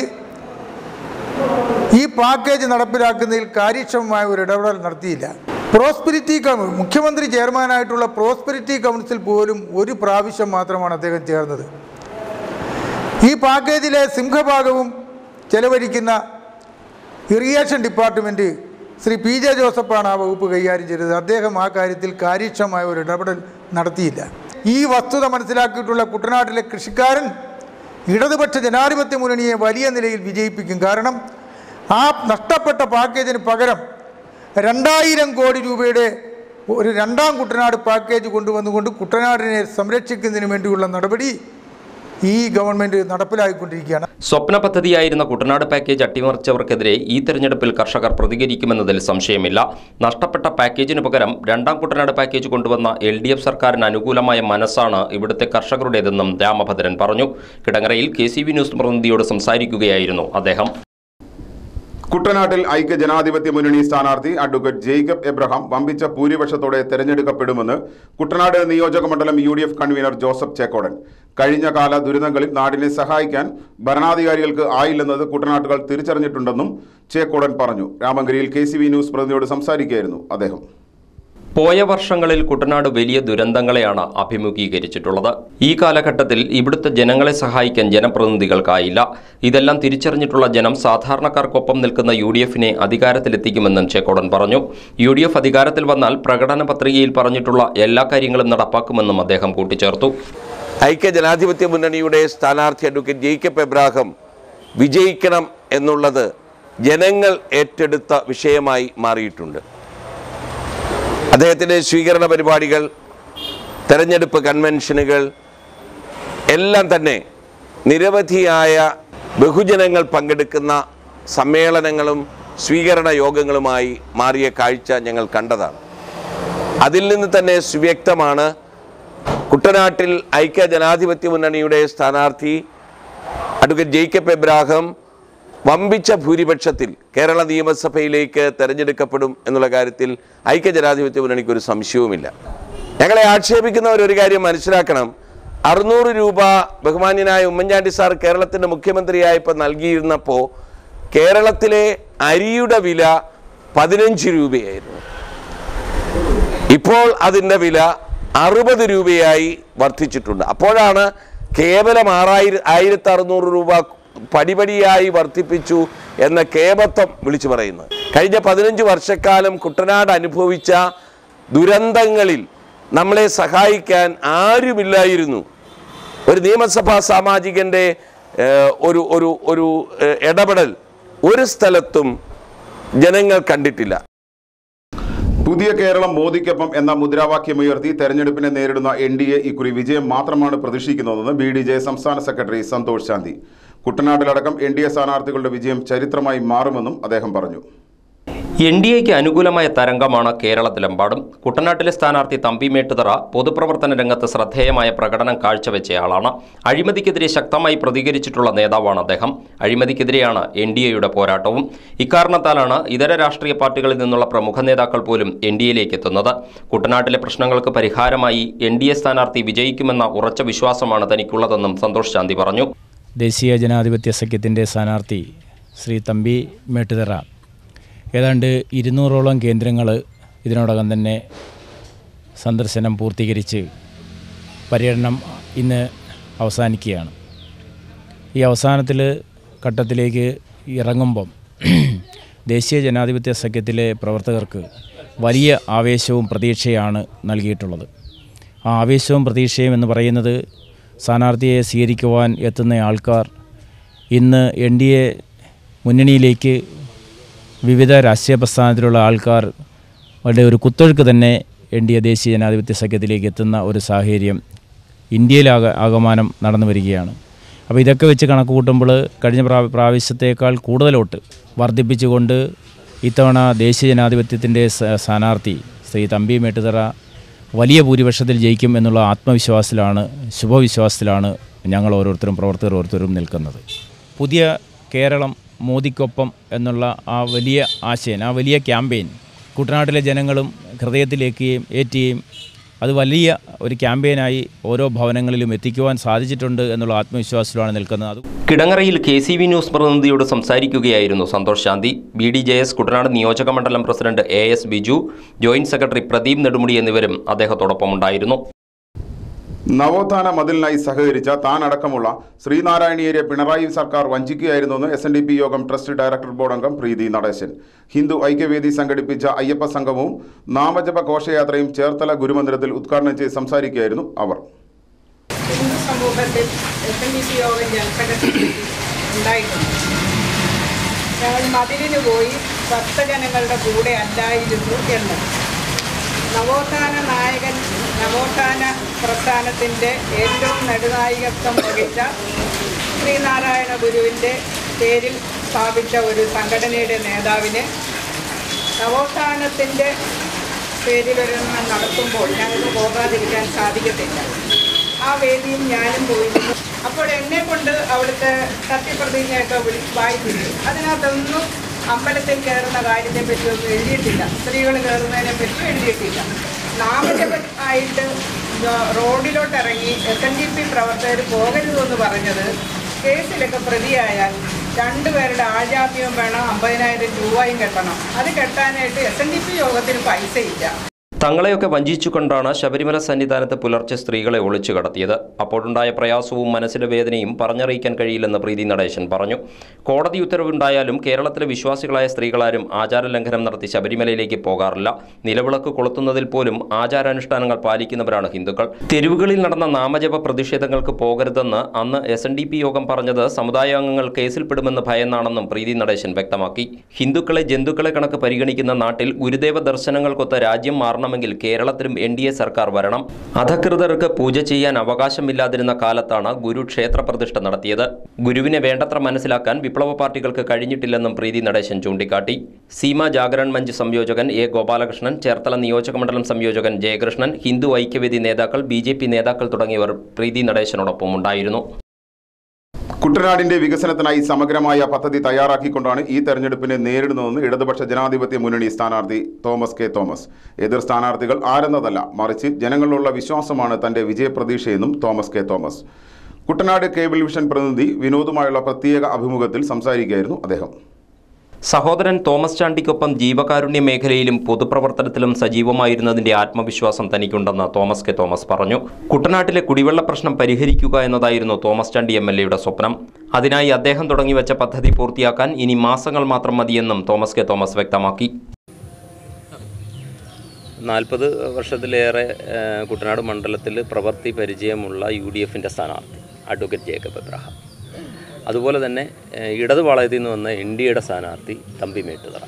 ഈ പാക്കേജ് നടപ്പിലാക്കുന്നതിൽ കാര്യക്ഷമമായ ഒരു ഇടപെടൽ നടത്തിയില്ല പ്രോസ്പെരിറ്റി കൗ- മുഖ്യമന്ത്രി ചെയർമാനായിട്ടുള്ള പ്രോസ്പെരിറ്റി കൗൺസിൽ പോലും ഒരു പ്രാവശ്യം മാത്രമാണ് അദ്ദേഹം ചേർന്നത് ഈ പാക്കേജിലെ സിംഹഭാഗവും ചെലവഴിക്കുന്ന irrigation department Shri P J ജോസഫാണ് ആ വകുപ്പ് കൈകാര്യം ചെയ്തത് അദ്ദേഹം ആ കാര്യത്തിൽ കാര്യക്ഷമമായ ഒരു ഇടപെടൽ നടത്തിയില്ല ഈ വസ്തുത മനസ്സിലാക്കിയിട്ടുള്ള കുട്ടനാട്ടിലെ കൃഷിക്കാരൻ ഇടതുപക്ഷ ജനാധിപത്യ മുന്നണിയെ വലിയ നിലയിൽ വിജയിപ്പിക്കും കാരണം ആ നഷ്ടപ്പെട്ട പാക്കേജിന് പകരം രണ്ടായിരം കോടി രൂപയുടെ ഒരു രണ്ടാം കുട്ടനാട് പാക്കേജ് കൊണ്ടുവന്നുകൊണ്ട് കുട്ടനാടിനെ സംരക്ഷിക്കുന്നതിന് വേണ്ടിയുള്ള നടപടി ഈ ഗവൺമെൻറ് നടപ്പിലാക്കിക്കൊണ്ടിരിക്കുകയാണ് സ്വപ്ന പദ്ധതിയായിരുന്ന കുട്ടനാട് പാക്കേജ് അട്ടിമറിച്ചവർക്കെതിരെ ഈ തെരഞ്ഞെടുപ്പിൽ കർഷകർ പ്രതികരിക്കുമെന്നതിൽ സംശയമില്ല നഷ്ടപ്പെട്ട പാക്കേജിന് പകരം രണ്ടാം കുട്ടനാട് പാക്കേജ് കൊണ്ടുവന്ന എൽ ഡി എഫ് സർക്കാരിന് അനുകൂലമായ മനസ്സാണ് ഇവിടുത്തെ കർഷകരുടേതെന്നും രാമഭദ്രൻ പറഞ്ഞു കിടങ്ങറയിൽ കെ സി വി ന്യൂസ് പ്രതിനിധിയോട് സംസാരിക്കുകയായിരുന്നു അദ്ദേഹം കുട്ടനാട്ടിൽ ഐക്യ ജനാധിപത്യ മുന്നണി സ്ഥാനാർത്ഥി അഡ്വക്കേറ്റ് ജേക്കബ് എബ്രഹാം വമ്പിച്ച ഭൂരിപക്ഷത്തോടെ തെരഞ്ഞെടുക്കപ്പെടുമെന്ന് കുട്ടനാട് നിയോജക മണ്ഡലം U D F convener Joseph Chekkodan കഴിഞ്ഞ കാല ദുരിതങ്ങളിൽ നാടിനെ സഹായിക്കാൻ ഭരണാധികാരികൾക്ക് ആയില്ലെന്നത് കുട്ടനാട്ടുകൾ തിരിച്ചറിഞ്ഞിട്ടുണ്ടെന്നും ചേക്കോടൻ പറഞ്ഞു രാമങ്കരിയിൽ കെ സി വി ന്യൂസ് പ്രതിനിധിയോട് സംസാരിക്കുകയായിരുന്നു അദ്ദേഹം പോയ വർഷങ്ങളിൽ കുട്ടനാട് വലിയ ദുരന്തങ്ങളെയാണ് അഭിമുഖീകരിച്ചിട്ടുള്ളത് ഈ കാലഘട്ടത്തിൽ ഇവിടുത്തെ ജനങ്ങളെ സഹായിക്കാൻ ജനപ്രതിനിധികൾക്കായില്ല ഇതെല്ലാം തിരിച്ചറിഞ്ഞിട്ടുള്ള ജനം സാധാരണക്കാർക്കൊപ്പം നിൽക്കുന്ന യു ഡി എഫിനെ അധികാരത്തിലെത്തിക്കുമെന്നും ചേക്കോടൻ പറഞ്ഞു യു ഡി എഫ് അധികാരത്തിൽ വന്നാൽ പ്രകടന പത്രികയിൽ പറഞ്ഞിട്ടുള്ള എല്ലാ കാര്യങ്ങളും നടപ്പാക്കുമെന്നും അദ്ദേഹം കൂട്ടിച്ചേർത്തു ഐക്യ ജനാധിപത്യ മുന്നണിയുടെ സ്ഥാനാർത്ഥി അഡ്വക്കേറ്റ് ജേക്കബ് എബ്രാഹിം വിജയിക്കണം എന്നുള്ളത് ജനങ്ങൾ ഏറ്റെടുത്ത വിഷയമായി മാറിയിട്ടുണ്ട് അദ്ദേഹത്തിൻ്റെ സ്വീകരണ പരിപാടികൾ തെരഞ്ഞെടുപ്പ് കൺവെൻഷനുകൾ എല്ലാം തന്നെ നിരവധിയായ ബഹുജനങ്ങൾ പങ്കെടുക്കുന്ന സമ്മേളനങ്ങളും സ്വീകരണ യോഗങ്ങളുമായി മാറിയ കാഴ്ച ഞങ്ങൾ കണ്ടതാണ് അതിൽ നിന്ന് തന്നെ സുവ്യക്തമാണ് കുട്ടനാട്ടിൽ ഐക്യ ജനാധിപത്യ മുന്നണിയുടെ സ്ഥാനാർത്ഥി അഡ്വക്കേറ്റ് ജേക്കബ് എബ്രാഹിം വമ്പിച്ച ഭൂരിപക്ഷത്തിൽ കേരള നിയമസഭയിലേക്ക് തെരഞ്ഞെടുക്കപ്പെടും എന്നുള്ള കാര്യത്തിൽ ഐക്യ ജനാധിപത്യ മുന്നണിക്ക് ഒരു സംശയവുമില്ല ഞങ്ങളെ ആക്ഷേപിക്കുന്നവർ ഒരു കാര്യം മനസ്സിലാക്കണം അറുന്നൂറ് രൂപ ബഹുമാന്യനായ ഉമ്മൻചാണ്ടി സാർ കേരളത്തിൻ്റെ മുഖ്യമന്ത്രിയായപ്പോൾ നൽകിയിരുന്നപ്പോൾ കേരളത്തിലെ അരിയുടെ വില പതിനഞ്ച് രൂപയായിരുന്നു ഇപ്പോൾ അതിൻ്റെ വില അറുപത് രൂപയായി വർദ്ധിച്ചിട്ടുണ്ട് അപ്പോഴാണ് കേവലം ആറായിര ആയിരത്തി അറുന്നൂറ് രൂപ പടിപടിയായി വർദ്ധിപ്പിച്ചു എന്ന കേമത്വം വിളിച്ചു പറയുന്നത് കഴിഞ്ഞ പതിനഞ്ച് വർഷക്കാലം കുട്ടനാട് അനുഭവിച്ച ദുരന്തങ്ങളിൽ നമ്മളെ സഹായിക്കാൻ ആരുമില്ലായിരുന്നു ഒരു നിയമസഭാ സാമാജികൻ്റെ ഏഹ്, ഒരു ഒരു ഒരു ഏഹ്, ഇടപെടൽ ഒരു സ്ഥലത്തും ജനങ്ങൾ കണ്ടിട്ടില്ല പുതിയ കേരളം മോദിക്കൊപ്പം എന്ന മുദ്രാവാക്യമുയർത്തി തെരഞ്ഞെടുപ്പിനെ നേരിടുന്ന എൻ ഡി എ ഇക്കുറി വിജയം മാത്രമാണ് പ്രതീക്ഷിക്കുന്നതെന്ന് ബി ഡി ജെ സംസ്ഥാന സെക്രട്ടറി സന്തോഷ് ശാന്തി കുട്ടനാട്ടിലടക്കം എൻ ഡി എ സ്ഥാനാർത്ഥികളുടെ വിജയം ചരിത്രമായി മാറുമെന്നും അദ്ദേഹം പറഞ്ഞു എൻ ഡി എക്ക് അനുകൂലമായ തരംഗമാണ് കേരളത്തിലെമ്പാടും കുട്ടനാട്ടിലെ സ്ഥാനാർത്ഥി തമ്പി മേട്ടുതറ പൊതുപ്രവർത്തന രംഗത്ത് ശ്രദ്ധേയമായ പ്രകടനം കാഴ്ചവെച്ചയാളാണ് അഴിമതിക്കെതിരെ ശക്തമായി പ്രതികരിച്ചിട്ടുള്ള നേതാവാണ് അദ്ദേഹം അഴിമതിക്കെതിരെയാണ് എൻ ഡി എയുടെ പോരാട്ടവും ഇക്കാരണത്താലാണ് ഇതര രാഷ്ട്രീയ പാർട്ടികളിൽ നിന്നുള്ള പ്രമുഖ നേതാക്കൾ പോലും എൻ ഡി എയിലേക്ക് എത്തുന്നത് കുട്ടനാട്ടിലെ പ്രശ്നങ്ങൾക്ക് പരിഹാരമായി എൻ ഡി എ സ്ഥാനാർത്ഥി വിജയിക്കുമെന്ന ഉറച്ച വിശ്വാസമാണ് തനിക്കുള്ളതെന്നും സന്തോഷ് ശാന്തി പറഞ്ഞു ദേശീയ ജനാധിപത്യ സഖ്യത്തിൻ്റെ സ്ഥാനാർത്ഥി ശ്രീ തമ്പി മേട്ടുതറ ഏതാണ്ട് ഇരുന്നൂറോളം കേന്ദ്രങ്ങൾ ഇതിനോടകം തന്നെ സന്ദർശനം പൂർത്തീകരിച്ച് പര്യടനം ഇന്ന് അവസാനിക്കുകയാണ് ഈ അവസാനത്തിൽ ഘട്ടത്തിലേക്ക് ഇറങ്ങുമ്പം ദേശീയ ജനാധിപത്യ സഖ്യത്തിലെ പ്രവർത്തകർക്ക് വലിയ ആവേശവും പ്രതീക്ഷയാണ് നൽകിയിട്ടുള്ളത് ആ ആവേശവും പ്രതീക്ഷയും എന്ന് പറയുന്നത് സ്ഥാനാർത്ഥിയെ സ്വീകരിക്കുവാൻ എത്തുന്ന ആൾക്കാർ ഇന്ന് എൻ ഡി എ മുന്നണിയിലേക്ക് വിവിധ രാഷ്ട്രീയ പ്രസ്ഥാനത്തിലുള്ള ആൾക്കാർ വളരെ ഒരു കുത്തൊഴുക്ക് തന്നെ എൻ ഡി എ ദേശീയ ജനാധിപത്യ സഖ്യത്തിലേക്ക് എത്തുന്ന ഒരു സാഹചര്യം ഇന്ത്യയിലാക ആകമാനം നടന്നു വരികയാണ് അപ്പോൾ ഇതൊക്കെ വെച്ച് കണക്ക് കൂട്ടുമ്പോൾ കഴിഞ്ഞ പ്രാ പ്രാവശ്യത്തേക്കാൾ കൂടുതലോട്ട് വർദ്ധിപ്പിച്ചുകൊണ്ട് ഇത്തവണ ദേശീയ ജനാധിപത്യത്തിൻ്റെ സ- സ്ഥാനാർത്ഥി ശ്രീ തമ്പി മേട്ടുതറ വലിയ ഭൂരിപക്ഷത്തിൽ ജയിക്കും എന്നുള്ള ആത്മവിശ്വാസത്തിലാണ് ശുഭവിശ്വാസത്തിലാണ് ഞങ്ങൾ ഓരോരുത്തരും പ്രവർത്തകർ ഓരോരുത്തരും നിൽക്കുന്നത് പുതിയ കേരളം മോദിക്കൊപ്പം എന്നുള്ള ആ വലിയ ആശയം ആ വലിയ ക്യാമ്പയിൻ കുട്ടനാട്ടിലെ ജനങ്ങളും ഹൃദയത്തിലേക്കുകയും ഏറ്റുകയും അത് വലിയ ഒരു ക്യാമ്പയിനായി ഓരോ ഭവനങ്ങളിലും എത്തിക്കുവാൻ സാധിച്ചിട്ടുണ്ട് എന്നുള്ള ആത്മവിശ്വാസത്തിലാണ് നിൽക്കുന്നത് അത് കിടങ്ങറയിൽ കെ സി വി ന്യൂസ് പ്രതിനിധിയോട് സംസാരിക്കുകയായിരുന്നു Santhosh Shanthi B D J S Kuttanad നിയോജക മണ്ഡലം president A S Biju joint secretary Pradeep Nedumudi എന്നിവരും അദ്ദേഹത്തോടൊപ്പം ഉണ്ടായിരുന്നു നവോത്ഥാന മതിലിനായി സഹകരിച്ച താൻ അടക്കമുള്ള ശ്രീനാരായണീയരെ പിണറായി സർക്കാർ വഞ്ചിക്കുകയായിരുന്നുവെന്ന് എസ് എൻ ഡി പി യോഗം ട്രസ്റ്റ് ഡയറക്ടർ ബോർഡ് അംഗം പ്രീതി നടേശൻ ഹിന്ദു ഐക്യവേദി സംഘടിപ്പിച്ച അയ്യപ്പ സംഘവും നാമജപ ഘോഷയാത്രയും ചേർത്തല ഗുരുമന്ദിരത്തിൽ ഉദ്ഘാടനം ചെയ്ത് സംസാരിക്കുകയായിരുന്നു അവർ ഹിന്ദു സമൂഹത്തിൽ എസ് എൻ ഡി പി യോഗം ജനറൽ സെക്രട്ടറി ഉണ്ടായിട്ടുണ്ട് ഞങ്ങൾ മതിലിന് പോയി ഭക്തജനങ്ങളുടെ കൂടെ അല്ലായിരുന്നു എന്ന് നവോത്ഥാന നായകൻ നവോത്ഥാന പ്രസ്ഥാനത്തിൻ്റെ ഏറ്റവും നെടുനായകത്വം വഹിച്ച ശ്രീനാരായണ ഗുരുവിൻ്റെ പേരിൽ സ്ഥാപിച്ച ഒരു സംഘടനയുടെ നേതാവിന് നവോത്ഥാനത്തിൻ്റെ പേരിലൊരെണ്ണം നടത്തുമ്പോൾ ഞങ്ങൾക്ക് പോകാതിരിക്കാൻ സാധിക്കത്തില്ല ആ വേദിയും ഞാനും പോയിരുന്നു അപ്പോൾ എന്നെ കൊണ്ട് അവിടുത്തെ സത്യപ്രതിജ്ഞയൊക്കെ വിളി വായിപ്പിച്ചു അതിനകത്തൊന്നും അമ്പലത്തിൽ കയറുന്ന കാര്യത്തെ പറ്റി ഒന്നും എഴുതിയിട്ടില്ല സ്ത്രീകൾ കയറുന്നതിനെ പറ്റി എഴുതിയിട്ടില്ല നാമജപ ആയിട്ട് റോഡിലോട്ട് ഇറങ്ങി എസ് എൻ ഡി പി പ്രവർത്തകർ പോകരുതെന്ന് പറഞ്ഞത് കേസിലൊക്കെ പ്രതിയായാൽ രണ്ടുപേരുടെ ആജാമ്യവും വേണം അമ്പതിനായിരം രൂപയും കെട്ടണം അത് കെട്ടാനായിട്ട് എസ് എൻ ഡി പി യോഗത്തിന് പൈസയില്ല തങ്ങളെയൊക്കെ വഞ്ചിച്ചുകൊണ്ടാണ് ശബരിമല സന്നിധാനത്ത് പുലർച്ചെ സ്ത്രീകളെ ഒളിച്ചു കടത്തിയത് അപ്പോഴുണ്ടായ പ്രയാസവും മനസ്സിലെ വേദനയും പറഞ്ഞറിയിക്കാൻ കഴിയില്ലെന്ന് പ്രീതി നടേശൻ പറഞ്ഞു കോടതി ഉത്തരവുണ്ടായാലും കേരളത്തിലെ വിശ്വാസികളായ സ്ത്രീകളാരും ആചാരലംഘനം നടത്തി ശബരിമലയിലേക്ക് പോകാറില്ല നിലവിളക്ക് കൊളുത്തുന്നതിൽ പോലും ആചാരാനുഷ്ഠാനങ്ങൾ പാലിക്കുന്നവരാണ് ഹിന്ദുക്കൾ തെരുവുകളിൽ നടന്ന നാമജപ പ്രതിഷേധങ്ങൾക്ക് പോകരുതെന്ന് അന്ന് എസ് എൻ ഡി പി യോഗം പറഞ്ഞത് സമുദായാംഗങ്ങൾ കേസിൽപ്പെടുമെന്ന് ഭയന്നാണെന്നും പ്രീതി നടേശൻ വ്യക്തമാക്കി ഹിന്ദുക്കളെ ജന്തുക്കളെ കണക്ക് പരിഗണിക്കുന്ന നാട്ടിൽ ഗുരുദേവ ദർശനങ്ങൾക്കൊത്ത രാജ്യം മാറണമെങ്കിൽ കേരളത്തിലും എൻ ഡി എ സർക്കാർ വരണം അധകൃതർക്ക് പൂജ ചെയ്യാൻ അവകാശമില്ലാതിരുന്ന കാലത്താണ് ഗുരു ക്ഷേത്ര പ്രതിഷ്ഠ നടത്തിയത് ഗുരുവിനെ വേണ്ടത്ര മനസ്സിലാക്കാൻ വിപ്ലവ പാർട്ടികൾക്ക് കഴിഞ്ഞിട്ടില്ലെന്നും പ്രീതി നടേശൻ ചൂണ്ടിക്കാട്ടി സീമ ജാഗരൺ മഞ്ച് സംയോജകൻ എ ഗോപാലകൃഷ്ണൻ ചേർത്തല നിയോജകമണ്ഡലം സംയോജകൻ ജയകൃഷ്ണൻ ഹിന്ദു ഐക്യവേദി നേതാക്കൾ ബി നേതാക്കൾ തുടങ്ങിയവർ പ്രീതി നടേശനോടൊപ്പം ഉണ്ടായിരുന്നു കുട്ടനാടിന്റെ വികസനത്തിനായി സമഗ്രമായ പദ്ധതി തയ്യാറാക്കിക്കൊണ്ടാണ് ഈ തെരഞ്ഞെടുപ്പിനെ നേരിടുന്നതെന്ന് ഇടതുപക്ഷ ജനാധിപത്യ മുന്നണി സ്ഥാനാർത്ഥി തോമസ് കെ തോമസ് എതിർ സ്ഥാനാർത്ഥികൾ ആരെന്നതല്ല മറിച്ച് ജനങ്ങളിലുള്ള വിശ്വാസമാണ് തന്റെ വിജയപ്രതീക്ഷയെന്നും Thomas K Thomas Kuttanad cable vision പ്രതിനിധി വിനോദുമായുള്ള പ്രത്യേക അഭിമുഖത്തിൽ സംസാരിക്കുകയായിരുന്നു അദ്ദേഹം സഹോദരൻ തോമസ് ചാണ്ടിക്കൊപ്പം ജീവകാരുണ്യ മേഖലയിലും പൊതുപ്രവർത്തനത്തിലും സജീവമായിരുന്നതിന്റെ ആത്മവിശ്വാസം തനിക്കുണ്ടെന്ന് തോമസ് കെ തോമസ് പറഞ്ഞു കുട്ടനാട്ടിലെ കുടിവെള്ള പ്രശ്നം പരിഹരിക്കുക എന്നതായിരുന്നു തോമസ് ചാണ്ടി എം എൽ എയുടെ സ്വപ്നം അതിനായി അദ്ദേഹം തുടങ്ങിവെച്ച പദ്ധതി പൂർത്തിയാക്കാൻ ഇനി മാസങ്ങൾ മാത്രം മതിയെന്നും തോമസ് കെ തോമസ് വ്യക്തമാക്കി നാൽപ്പത് വർഷത്തിലേറെ ഏഹ്, കുട്ടനാട് മണ്ഡലത്തിൽ പ്രവൃത്തി പരിചയമുള്ള യു ഡി എഫിൻ്റെ സ്ഥാനാർത്ഥി അഡ്വക്കേറ്റ് ജേക്കബ് എബ്രഹാം അതുപോലെ തന്നെ ഏഹ്, ഇടത് പാളയത്തിൽ നിന്ന് വന്ന എൻ ഡി എയുടെ സ്ഥാനാർത്ഥി തമ്പി മേട്ടുതറ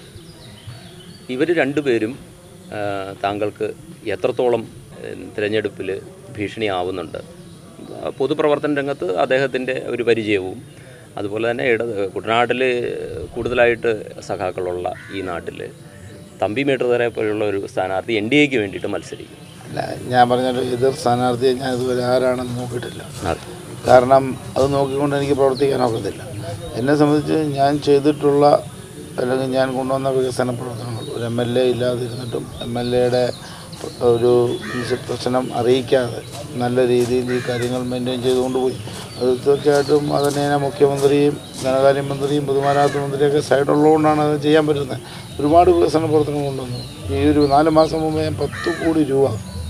ഇവർ രണ്ടുപേരും ഏഹ്, താങ്കൾക്ക് എത്രത്തോളം ഏഹ്, തിരഞ്ഞെടുപ്പിൽ ഭീഷണിയാവുന്നുണ്ട് ആ, പൊതുപ്രവർത്തന രംഗത്ത് അദ്ദേഹത്തിൻ്റെ ഒരു പരിചയവും അതുപോലെ തന്നെ ഇടത് കുട്ടനാട്ടിൽ കൂടുതലായിട്ട് സഖാക്കളുള്ള ഈ നാട്ടിൽ തമ്പി മേട്ടുതരെ പോലുള്ള ഒരു സ്ഥാനാർത്ഥി എൻ ഡി എക്ക് വേണ്ടിയിട്ട് മത്സരിക്കും അല്ല ഞാൻ പറഞ്ഞൊരു എതിർ സ്ഥാനാർത്ഥിയെ ഞാൻ ഇതുവരെ ആരാണെന്ന് നോക്കിയിട്ടില്ല കാരണം അത് നോക്കിക്കൊണ്ട് എനിക്ക് പ്രവർത്തിക്കാൻ ഒക്കത്തില്ല എന്നെ സംബന്ധിച്ച് ഞാൻ ചെയ്തിട്ടുള്ള അല്ലെങ്കിൽ ഞാൻ കൊണ്ടുവന്ന വികസന പ്രവർത്തനങ്ങൾ ഒരു എം എൽ എ ഇല്ലാതിരുന്നിട്ടും എം എൽ എയുടെ ഒരു പ്രശ്നം അറിയിക്കാതെ നല്ല രീതിയിൽ ഈ കാര്യങ്ങൾ മെയിൻറ്റെയിൻ ചെയ്തുകൊണ്ട് പോയി അത് തീർച്ചയായിട്ടും അതിനെ ഞാൻ മുഖ്യമന്ത്രിയും ധനകാര്യ മന്ത്രിയും പൊതുമരാമത്ത് മന്ത്രിയൊക്കെ സൈഡുള്ളതുകൊണ്ടാണ് അത് ചെയ്യാൻ പറ്റുന്നത് ഒരുപാട് വികസന പ്രവർത്തനങ്ങൾ കൊണ്ടുവന്നു ഈ ഒരു നാല് മാസം മുമ്പ് ഞാൻ പത്ത് കോടി രൂപ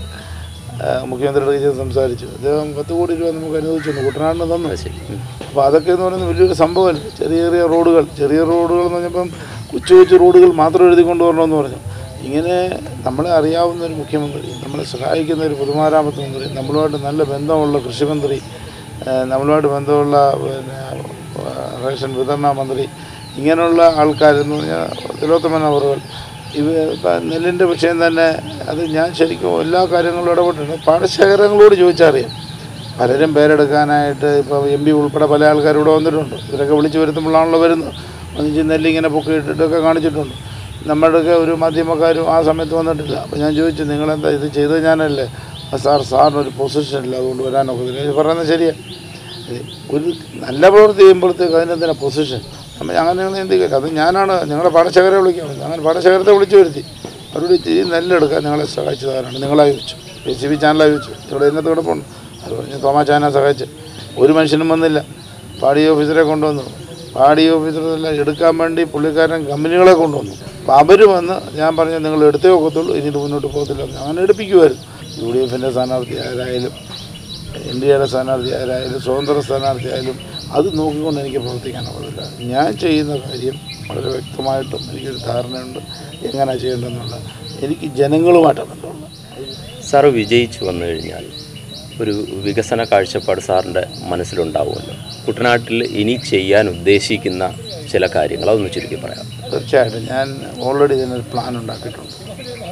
ആ, മുഖ്യമന്ത്രിയുടെ കയ്യിൽ ചെന്ന് സംസാരിച്ചു അദ്ദേഹം പത്ത് കോടി രൂപ നമുക്ക് അനുവദിച്ചിട്ടുണ്ട് കുട്ടനാടിന് തന്നു അപ്പോൾ അതൊക്കെ എന്ന് പറയുന്നത് വലിയൊരു സംഭവമല്ല ചെറിയ ചെറിയ റോഡുകൾ ചെറിയ റോഡുകൾ എന്ന് പറഞ്ഞപ്പം കൊച്ചു കൊച്ചു റോഡുകൾ മാത്രം എഴുതി കൊണ്ടുവരണമെന്ന് പറഞ്ഞു ഇങ്ങനെ നമ്മളെ അറിയാവുന്ന ഒരു മുഖ്യമന്ത്രി നമ്മളെ സഹായിക്കുന്ന ഒരു പൊതുമരാമത്ത് മന്ത്രി നമ്മളുമായിട്ട് നല്ല ബന്ധമുള്ള കൃഷിമന്ത്രി ആ, നമ്മളുമായിട്ട് ബന്ധമുള്ള പിന്നെ ആ, റേഷൻ വിതരണ മന്ത്രി ഇങ്ങനെയുള്ള ആൾക്കാരെന്ന് പറഞ്ഞാൽ തിലോത്തമൻ അവറുകൾ ഇവ ഇപ്പം നെല്ലിൻ്റെ വിഷയം തന്നെ അത് ഞാൻ ശരിക്കും എല്ലാ കാര്യങ്ങളും ഇടപെട്ടിട്ടുണ്ട് പാടശേഖരങ്ങളോട് ചോദിച്ചാൽ അറിയാം പലരും പേരെടുക്കാനായിട്ട് ഇപ്പോൾ എം പി ഉൾപ്പെടെ പല ആൾക്കാരും ഇവിടെ വന്നിട്ടുണ്ട് ഇവരൊക്കെ വിളിച്ചു വരുത്തുമ്പോഴാണല്ലോ വരുന്നത് ഒന്നിച്ച് നെല്ലിങ്ങനെ പൊക്കി ഇട്ടിട്ടൊക്കെ കാണിച്ചിട്ടുണ്ട് നമ്മുടെയൊക്കെ ഒരു മാധ്യമക്കാരും ആ സമയത്ത് വന്നിട്ടില്ല അപ്പോൾ ഞാൻ ചോദിച്ചു നിങ്ങളെന്താ ഇത് ചെയ്തത് ഞാനല്ലേ "ആ സാർ സാറിനൊരു പൊസിഷൻ ഇല്ല അതുകൊണ്ട് വരാനൊക്കത്തില്ല ഇത് പറയുന്നത് ശരിയാണ് ഒരു നല്ല പ്രവൃത്തി ചെയ്യുമ്പോഴത്തേക്ക് അതിനെന്തിനാ പൊസിഷൻ നമ്മൾ അങ്ങനെ എന്തെങ്കിലും അത് ഞാനാണ് ഞങ്ങളുടെ പാടശേഖരെ വിളിക്കുകയാണ് അങ്ങനെ പാടശേഖരത്തെ വിളിച്ചു വരുത്തി അവരോട് ഈ നെല്ലെടുക്കാൻ നിങ്ങളെ സഹായിച്ചതാരാണ് നിങ്ങളായി വെച്ചു പി സി ബി ചാനലായി വെച്ചു ഇവിടെ ഇന്നത്തെ ഇവിടെ പോകണം അത് പറഞ്ഞ് തോമാ ചാനെ സഹായിച്ച് ഒരു മനുഷ്യനും വന്നില്ല പാടി ഓഫീസറെ കൊണ്ടുവന്നു പാടി ഓഫീസറെല്ലാം എടുക്കാൻ വേണ്ടി പുള്ളിക്കാരൻ കമ്പനികളെ കൊണ്ടുവന്നു അപ്പോൾ അവർ വന്ന് ഞാൻ പറഞ്ഞു നിങ്ങൾ എടുത്തേ ഒക്കത്തുള്ളൂ ഇനി ഇത് മുന്നോട്ട് പോകത്തില്ല എന്ന് അങ്ങനെ എടുപ്പിക്കുമായിരുന്നു യു ഡി എഫിൻ്റെ സ്ഥാനാർത്ഥി ആരായാലും എൻ ഡി എയുടെ സ്ഥാനാർത്ഥി ആരായാലും സ്വതന്ത്ര സ്ഥാനാർത്ഥി ആയാലും അത് നോക്കിക്കൊണ്ട് എനിക്ക് പ്രവർത്തിക്കാനൊക്കത്തില്ല ഞാൻ ചെയ്യുന്ന കാര്യം വളരെ വ്യക്തമായിട്ടും എനിക്കൊരു ധാരണയുണ്ട് എങ്ങനെ ചെയ്യേണ്ടതെന്നുള്ള എനിക്ക് ജനങ്ങളുമായിട്ടാണ് ബന്ധമുള്ളത് സാറ് വിജയിച്ചു വന്നു കഴിഞ്ഞാൽ ഒരു വികസന കാഴ്ചപ്പാട് സാറിൻ്റെ മനസ്സിലുണ്ടാവുമല്ലോ കുട്ടനാട്ടിൽ ഇനി ചെയ്യാൻ ഉദ്ദേശിക്കുന്ന ചില കാര്യങ്ങൾ അതൊന്ന് ചുരുക്കി പറയാം തീർച്ചയായിട്ടും ഞാൻ ഓൾറെഡി ഇതിനൊരു പ്ലാൻ ഉണ്ടാക്കിയിട്ടുണ്ട്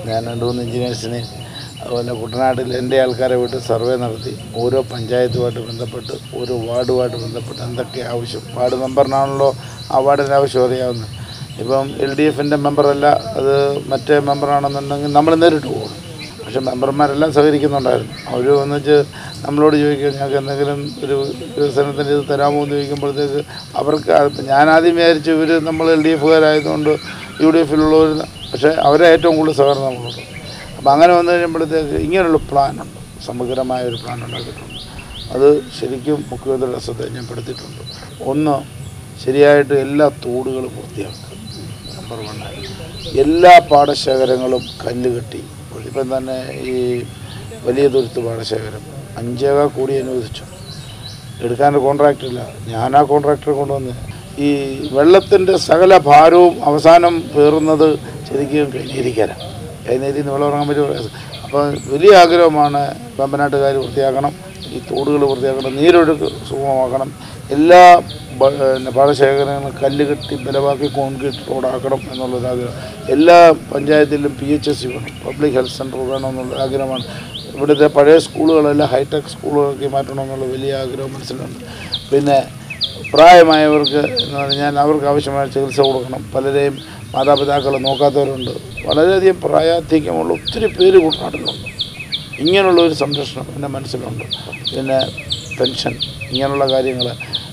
ഞാൻ രണ്ട് മൂന്ന് എഞ്ചിനീയേഴ്സിനെ അതുപോലെ കുട്ടനാട്ടിൽ എൻ്റെ ആൾക്കാരെ വിട്ട് സർവേ നടത്തി ഓരോ പഞ്ചായത്തുമായിട്ട് ബന്ധപ്പെട്ട് ഓരോ വാർഡുമായിട്ട് ബന്ധപ്പെട്ട് എന്തൊക്കെ ആവശ്യം വാർഡ് മെമ്പറിനാണല്ലോ ആ വാർഡിൻ്റെ ആവശ്യം അറിയാവുന്നത് ഇപ്പം എൽ ഡി എഫിൻ്റെ മെമ്പറല്ല അത് മറ്റേ മെമ്പറാണെന്നുണ്ടെങ്കിൽ നമ്മൾ നേരിട്ട് പോകും പക്ഷേ മെമ്പർമാരെല്ലാം സഹകരിക്കുന്നുണ്ടായിരുന്നു അവർ വന്നിട്ട് നമ്മളോട് ചോദിക്കുക ഞങ്ങൾക്ക് എന്തെങ്കിലും ഒരു വികസനത്തിൻ്റെ ഇത് തരാമോ എന്ന് ചോദിക്കുമ്പോഴത്തേക്ക് അവർക്ക് അത് ഞാൻ ആദ്യം വിചാരിച്ചു ഇവർ നമ്മൾ എൽ ഡി എഫുകാരായതുകൊണ്ട് യു ഡി എഫിലുള്ളവർ പക്ഷേ അവരെ ഏറ്റവും കൂടുതൽ സഹകരണം നമ്മളുണ്ട് അപ്പോൾ അങ്ങനെ വന്നു കഴിയുമ്പോഴത്തേക്ക് ഇങ്ങനെയുള്ള പ്ലാനുണ്ട് സമഗ്രമായ ഒരു പ്ലാൻ ഉണ്ടാക്കിയിട്ടുണ്ട് അത് ശരിക്കും മുഖ്യമന്ത്രിയുടെ ശ്രദ്ധ ഞാൻ പെടുത്തിയിട്ടുണ്ട് ഒന്ന് ശരിയായിട്ട് എല്ലാ തോടുകളും പൂർത്തിയാക്കുക നമ്പർ വൺ എല്ലാ പാടശേഖരങ്ങളും കല്ല് കെട്ടി ഇപ്പം തന്നെ ഈ വലിയ തുരുത്ത് പാടശേഖരം അഞ്ചേക കോടി അനുവദിച്ചു എടുക്കാൻ കോൺട്രാക്റ്റ് ഇല്ല ഞാൻ ആ കോൺട്രാക്ടറെ കൊണ്ടുവന്ന് ഈ വെള്ളത്തിൻ്റെ സകല ഭാരവും അവസാനം പേറുന്നത് ശരിക്കും കൈനീരിക്കാനാണ് കൈനീരി നിന്ന് വെള്ളം ഇറങ്ങാൻ പറ്റും അപ്പോൾ വലിയ ആഗ്രഹമാണ് വെമ്പനാട്ടുകാർ വൃത്തിയാക്കണം ഈ തോടുകൾ വൃത്തിയാക്കണം നീരൊഴുക്ക് സുഗമമാക്കണം എല്ലാ ബ- പിന്നെ പാടശേഖരങ്ങളും കല്ല് കെട്ടി ബലമാക്കി കോൺക്രീറ്റ് റോഡാക്കണം എന്നുള്ളൊരാഗ്രഹം എല്ലാ പഞ്ചായത്തിലും പി എച്ച് എസ് വേണം പബ്ലിക് ഹെൽത്ത് സെൻറ്റർ വേണം എന്നുള്ള ആഗ്രഹമാണ് ഇവിടുത്തെ പഴയ സ്കൂളുകളെല്ലാം ഹൈടെക് സ്കൂളുകളാക്കി മാറ്റണം എന്നുള്ള വലിയ ആഗ്രഹം മനസ്സിലുണ്ട് പിന്നെ പ്രായമായവർക്ക് എന്ന് പറഞ്ഞാൽ അവർക്ക് ആവശ്യമായ ചികിത്സ കൊടുക്കണം പലരെയും മാതാപിതാക്കൾ നോക്കാത്തവരുണ്ട് വളരെയധികം പ്രായാധിക്യമുള്ള ഒത്തിരി പേര് കുട്ടനാട്ടിലുണ്ട് ഇങ്ങനെയുള്ള ഒരു സംരക്ഷണം എൻ്റെ മനസ്സിലുണ്ട് പിന്നെ പെൻഷൻ ഇങ്ങനെയുള്ള കാര്യങ്ങൾ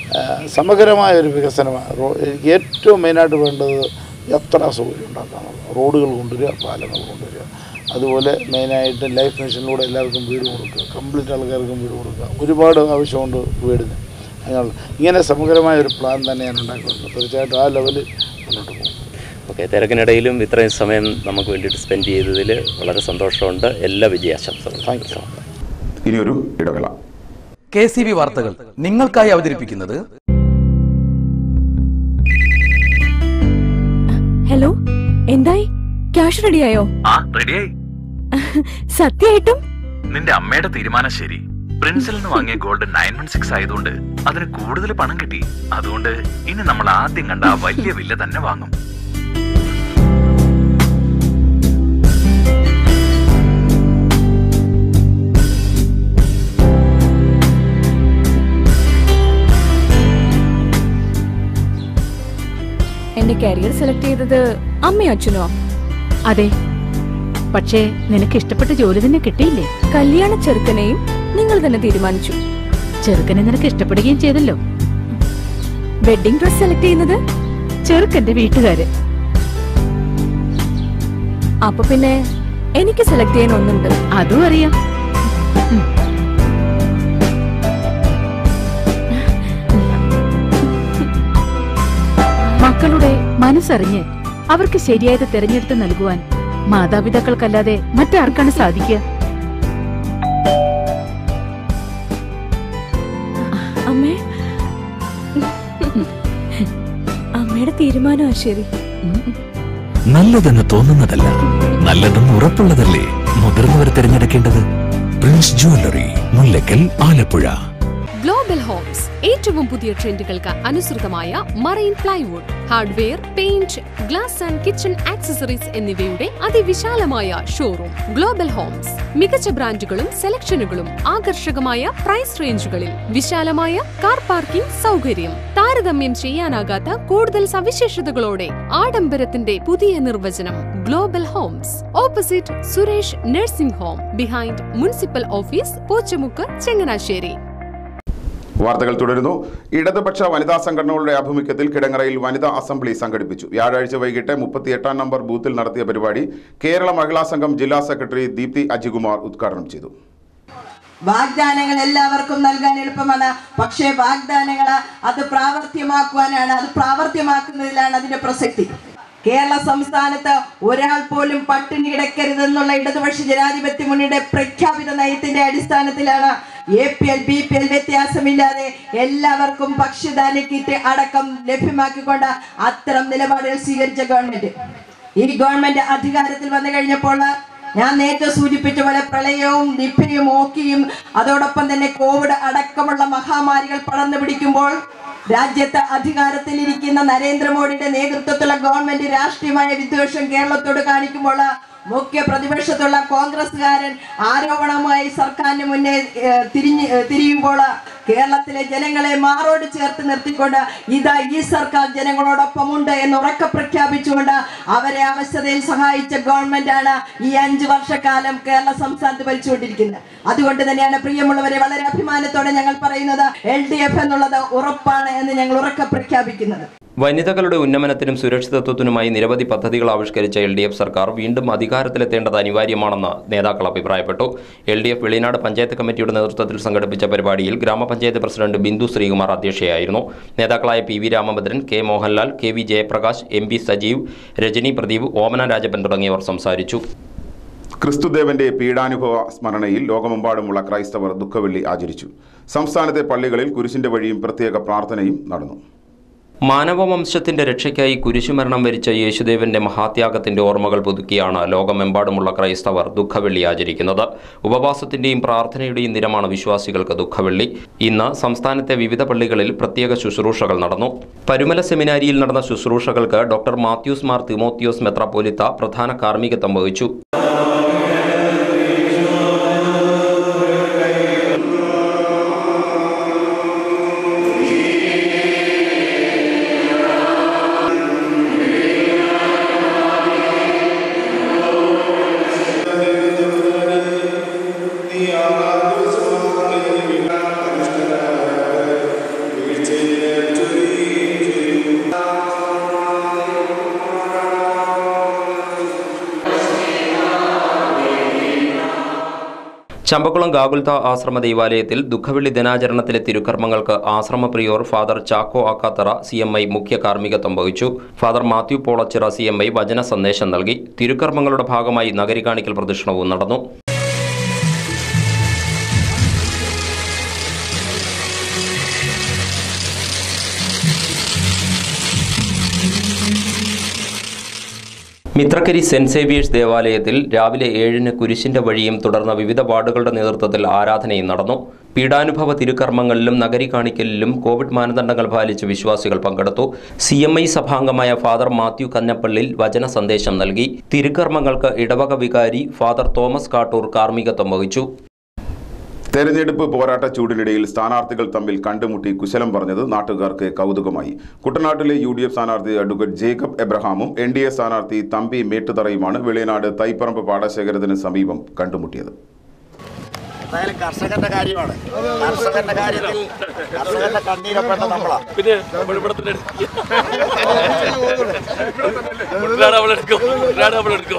സമഗ്രമായ ഒരു വികസനമാണ് റോ എനിക്ക് ഏറ്റവും മെയിനായിട്ട് വേണ്ടത് യാത്രാ സൗകര്യം ഉണ്ടാക്കാനുള്ളത് റോഡുകൾ കൊണ്ടുവരിക പാലങ്ങൾ കൊണ്ടുവരിക അതുപോലെ മെയിനായിട്ട് ലൈഫ് മിഷനിലൂടെ എല്ലാവർക്കും വീട് കൊടുക്കുക കംപ്ലീറ്റ് ആൾക്കാർക്കും വീട് കൊടുക്കുക ഒരുപാട് ആവശ്യമുണ്ട് വീടിന് അങ്ങനെയുള്ള ഇങ്ങനെ സമഗ്രമായ ഒരു പ്ലാൻ തന്നെ ഞാൻ ഉണ്ടാക്കുന്നുണ്ട് തീർച്ചയായിട്ടും ആ ലെവലിൽ മുന്നോട്ട് പോകും ഓക്കെ തിരക്കിനിടയിലും ഇത്രയും സമയം നമുക്ക് വേണ്ടിയിട്ട് സ്പെൻഡ് ചെയ്തതിൽ വളരെ സന്തോഷമുണ്ട് എല്ലാ വിജയാശംസകളും താങ്ക് യു ഇനിയൊരു ഇടവേള കെ സി ബി വാർത്തകൾ നിങ്ങൾക്കായി അവതരിപ്പിക്കുന്നത് ഹലോ എന്തായി ക്യാഷ് റെഡിയായോ ആ റെഡിയായി സത്യമായിട്ടും നിന്റെ അമ്മയുടെ തീരുമാനം ശരി പ്രിൻസിൽ നിന്ന് വാങ്ങിയ ഗോൾഡ് നയൻ വൺ സിക്സ് ആയതുകൊണ്ട് അതിന് കൂടുതൽ പണം കിട്ടി അതുകൊണ്ട് ഇനി നമ്മൾ ആദ്യം കണ്ട ആ വലിയ വില്ല തന്നെ വാങ്ങും എന്റെ കരിയർ സെലക്ട് ചെയ്തത് അമ്മയോ അച്ഛനോ അതെ പക്ഷേ നിനക്ക് ഇഷ്ടപ്പെട്ട ജോലി തന്നെ കിട്ടിയില്ലേ കല്യാണ ചെറുക്കനെയും നിങ്ങൾ തന്നെ തീരുമാനിച്ചു ചെറുക്കനെ നിനക്ക് ഇഷ്ടപ്പെടുകയും ചെയ്തല്ലോ വെഡിങ് ഡ്രസ് സെലക്ട് ചെയ്യുന്നത് ചെറുക്കന്റെ വീട്ടുകാര് അപ്പൊ പിന്നെ എനിക്ക് സെലക്ട് ചെയ്യാൻ ഒന്നുണ്ട് അതും അറിയാം മക്കളുടെ മനസ്സറിഞ്ഞ് അവർക്ക് ശരിയായത് തിരഞ്ഞെടുത്ത് നൽകുവാൻ മാതാപിതാക്കൾക്കല്ലാതെ മറ്റാർക്കാണ് സാധിക്കുക അമ്മേ അമ്മയുടെ തീരുമാനമാ ശരി നല്ലതെന്ന് തോന്നുന്നതല്ല നല്ലതെന്ന് ഉറപ്പുള്ളതല്ലേ മുതിർന്നവർ തിരഞ്ഞെടുക്കേണ്ടത് prince jewellery Mullakkal Alappuzha global homes ഏറ്റവും പുതിയ ട്രെൻഡുകൾക്ക് അനുസൃതമായ marine plywood hardware paint glass and kitchen accessories എന്നിവയുടെ അതിവിശാലമായ ഷോറൂം ഗ്ലോബൽ ഹോംസ് മികച്ച ബ്രാൻഡുകളും സെലക്ഷനുകളും ആകർഷകമായ പ്രൈസ് റേഞ്ചുകളിൽ വിശാലമായ കാർ പാർക്കിംഗ് സൗകര്യം താരതമ്യം ചെയ്യാനാകാത്ത കൂടുതൽ സവിശേഷതകളോടെ ആഡംബരത്തിന്റെ പുതിയ നിർവചനം global homes opposite Suresh nursing home behind municipal office Pochamukku Changanassery വാർത്തകൾ തുടരുന്നു ഇടതുപക്ഷ വനിതാ സംഘടനകളുടെ ആഭിമുഖ്യത്തിൽ കിടങ്ങറയിൽ വനിതാ അസംബ്ലി സംഘടിപ്പിച്ചു വ്യാഴാഴ്ച വൈകിട്ട് മുപ്പത്തിയെട്ടാം നമ്പർ ബൂത്തിൽ നടത്തിയ പരിപാടി കേരള മഹിളാ സംഘം ജില്ലാ സെക്രട്ടറി ദീപ്തി അജികുമാർ ഉദ്ഘാടനം ചെയ്തു വാഗ്ദാനങ്ങൾ എല്ലാവർക്കും നൽകാൻ എളുപ്പമാണ് പക്ഷേ വാഗ്ദാനങ്ങൾ അത് പ്രാവർത്തികമാക്കുവാനാണ് അത് പ്രാവർത്തികമാക്കുന്നതിലാണ് അതിന്റെ പ്രസക്തി കേരള സംസ്ഥാനത്ത് ഒരാൾ പോലും പട്ടിണി കിടക്കരുതെന്നുള്ള ഇടതുപക്ഷ ജനാധിപത്യ മുന്നണിയുടെ പ്രഖ്യാപിത നയത്തിന്റെ അടിസ്ഥാനത്തിലാണ് A P L B P L വ്യത്യാസമില്ലാതെ എല്ലാവർക്കും ഭക്ഷ്യധാന്യ കിറ്റ് അടക്കം ലഭ്യമാക്കിക്കൊണ്ട് അത്തരം നിലപാടുകൾ സ്വീകരിച്ച ഗവൺമെന്റ് ഈ ഗവൺമെന്റ് അധികാരത്തിൽ വന്നു കഴിഞ്ഞപ്പോൾ ഞാൻ നേരത്തെ സൂചിപ്പിച്ച പോലെ പ്രളയവും നിപ്പയും ഓക്കിയും അതോടൊപ്പം തന്നെ കോവിഡ് അടക്കമുള്ള മഹാമാരികൾ പടർന്നു പിടിക്കുമ്പോൾ രാജ്യത്ത് അധികാരത്തിലിരിക്കുന്ന നരേന്ദ്രമോദിയുടെ നേതൃത്വത്തിലുള്ള ഗവൺമെന്റ് രാഷ്ട്രീയമായ വിദ്വേഷം കേരളത്തോട് കാണിക്കുമ്പോൾ മുഖ്യ പ്രതിപക്ഷത്തുള്ള കോൺഗ്രസ്സുകാരൻ ആരോപണവുമായി സർക്കാരിന് മുന്നേ ഏഹ്, തിരിഞ്ഞ് ഏഹ്, തിരിയുമ്പോൾ കേരളത്തിലെ ജനങ്ങളെ മാറോട് ചേർത്ത് നിർത്തിക്കൊണ്ട് ഇതാ ഈ സർക്കാർ ജനങ്ങളോടൊപ്പമുണ്ട് എന്ന് ഉറക്കെ പ്രഖ്യാപിച്ചുകൊണ്ട് അവരെ അവസ്ഥയിൽ സഹായിച്ച ഗവൺമെന്റാണ് ഈ അഞ്ചു വർഷക്കാലം കേരള സംസ്ഥാനത്ത് ഭരിച്ചുകൊണ്ടിരിക്കുന്നത് അതുകൊണ്ട് തന്നെയാണ് പ്രിയമുള്ളവരെ വളരെ അഭിമാനത്തോടെ ഞങ്ങൾ പറയുന്നത് എൽ ഡി എഫ് എന്നുള്ളത് ഉറപ്പാണ് എന്ന് ഞങ്ങൾ ഉറക്കെ പ്രഖ്യാപിക്കുന്നത് വനിതകളുടെ ഉന്നമനത്തിനും സുരക്ഷിതത്വത്തിനുമായി നിരവധി പദ്ധതികൾ ആവിഷ്കരിച്ച എൽ ഡി എഫ് സർക്കാർ വീണ്ടും അധികാരത്തിലെത്തേണ്ടത് അനിവാര്യമാണെന്ന് നേതാക്കൾ അഭിപ്രായപ്പെട്ടു L D F Velinad panchayat കമ്മിറ്റിയുടെ നേതൃത്വത്തിൽ സംഘടിപ്പിച്ച പരിപാടിയിൽ ഗ്രാമപഞ്ചായത്ത് പ്രസിഡന്റ് ബിന്ദു ശ്രീകുമാർ അധ്യക്ഷയായിരുന്നു നേതാക്കളായ P V Ramabhadran K Mohanlal K V Jayaprakash M P Sajeev Rajani Pradeep Omana Rajappan തുടങ്ങിയവർ സംസാരിച്ചു ക്രിസ്തുദേവന്റെ പീഡാനുഭവ സ്മരണയിൽ ലോകമെമ്പാടുമുള്ള ക്രൈസ്തവർ ദുഃഖവെള്ളി ആചരിച്ചു സംസ്ഥാനത്തെ പള്ളികളിൽ കുരിശിന്റെ വഴിയും പ്രത്യേക പ്രാർത്ഥനയും നടന്നു മാനവവംശത്തിന്റെ രക്ഷയ്ക്കായി കുരിശുമരണം വരിച്ച യേശുദേവന്റെ മഹാത്യാഗത്തിന്റെ ഓർമ്മകൾ പുതുക്കിയാണ് ലോകമെമ്പാടുമുള്ള ക്രൈസ്തവർ ദുഃഖവെള്ളി ആചരിക്കുന്നത് ഉപവാസത്തിന്റെയും പ്രാർത്ഥനയുടെയും ദിനമാണ് വിശ്വാസികൾക്ക് ദുഃഖവെള്ളി ഇന്ന് സംസ്ഥാനത്തെ വിവിധ പള്ളികളിൽ പ്രത്യേക ശുശ്രൂഷകൾ നടന്നു പരുമല സെമിനാരിയിൽ നടന്ന ശുശ്രൂഷകൾക്ക് ഡോക്ടർ മാത്യൂസ് മാർ തിമോത്തിയോസ് മെത്രാപ്പോലിത്ത പ്രധാന കാർമ്മികത്വം വഹിച്ചു ചമ്പക്കുളം ഗാകുൽത്ത ആശ്രമ ദൈവാലയത്തിൽ ദുഃഖവെള്ളി ദിനാചരണത്തിലെ തിരുക്കർമ്മങ്ങൾക്ക് ആശ്രമ prior father Chacko Akkathara C M I മുഖ്യ കാർമ്മികത്വം വഹിച്ചു father Mathew Polachira C M I വചന സന്ദേശം നൽകി തിരുക്കർമ്മങ്ങളുടെ ഭാഗമായി നഗരി കാണിക്കൽ പ്രദക്ഷിണവും നടന്നു മിത്രക്കരി സെന്റ് സേവിയേഴ്സ് ദേവാലയത്തിൽ രാവിലെ ഏഴിന് കുരിശിന്റെ വഴിയും തുടർന്ന് വിവിധ വാർഡുകളുടെ നേതൃത്വത്തിൽ ആരാധനയും നടന്നു പീഡാനുഭവ തിരുക്കർമ്മങ്ങളിലും നഗരി കാണിക്കലിലും കോവിഡ് മാനദണ്ഡങ്ങൾ പാലിച്ച് വിശ്വാസികൾ പങ്കെടുത്തു സി എം ഐ സഭാംഗമായ ഫാദർ മാത്യു കന്നപ്പള്ളിൽ വചന സന്ദേശം നൽകി തിരുക്കർമ്മങ്ങൾക്ക് ഇടവക വികാരി ഫാദർ തോമസ് കാട്ടൂർ കാർമ്മികത്വം വഹിച്ചു തെരഞ്ഞെടുപ്പ് പോരാട്ട ചൂടിനിടയിൽ സ്ഥാനാർത്ഥികൾ തമ്മിൽ കണ്ടുമുട്ടി കുശലം പറഞ്ഞത് നാട്ടുകാർക്ക് കൗതുകമായി കുട്ടനാട്ടിലെ യു ഡി എഫ് സ്ഥാനാർത്ഥി അഡ്വക്കേറ്റ് ജേക്കബ് എബ്രഹാമും എൻ ഡി എ സ്ഥാനാർത്ഥി തമ്പി മേട്ടുതറയുമാണ് വെളിയനാട് തൈപ്പറമ്പ് പാടശേഖരത്തിന് സമീപം കണ്ടുമുട്ടിയത് എന്തായാലും കർഷകന്റെ കാര്യമാണ് കർഷകന്റെ കാര്യത്തിൽ കർഷകന്റെ കണ്ണീരപ്പെട്ട നമ്മളാ പിന്നെ ഇവിടെ തന്നെ കുട്ടനാട് അവളെടുക്കും കുട്ടനാട് അവളെടുക്കും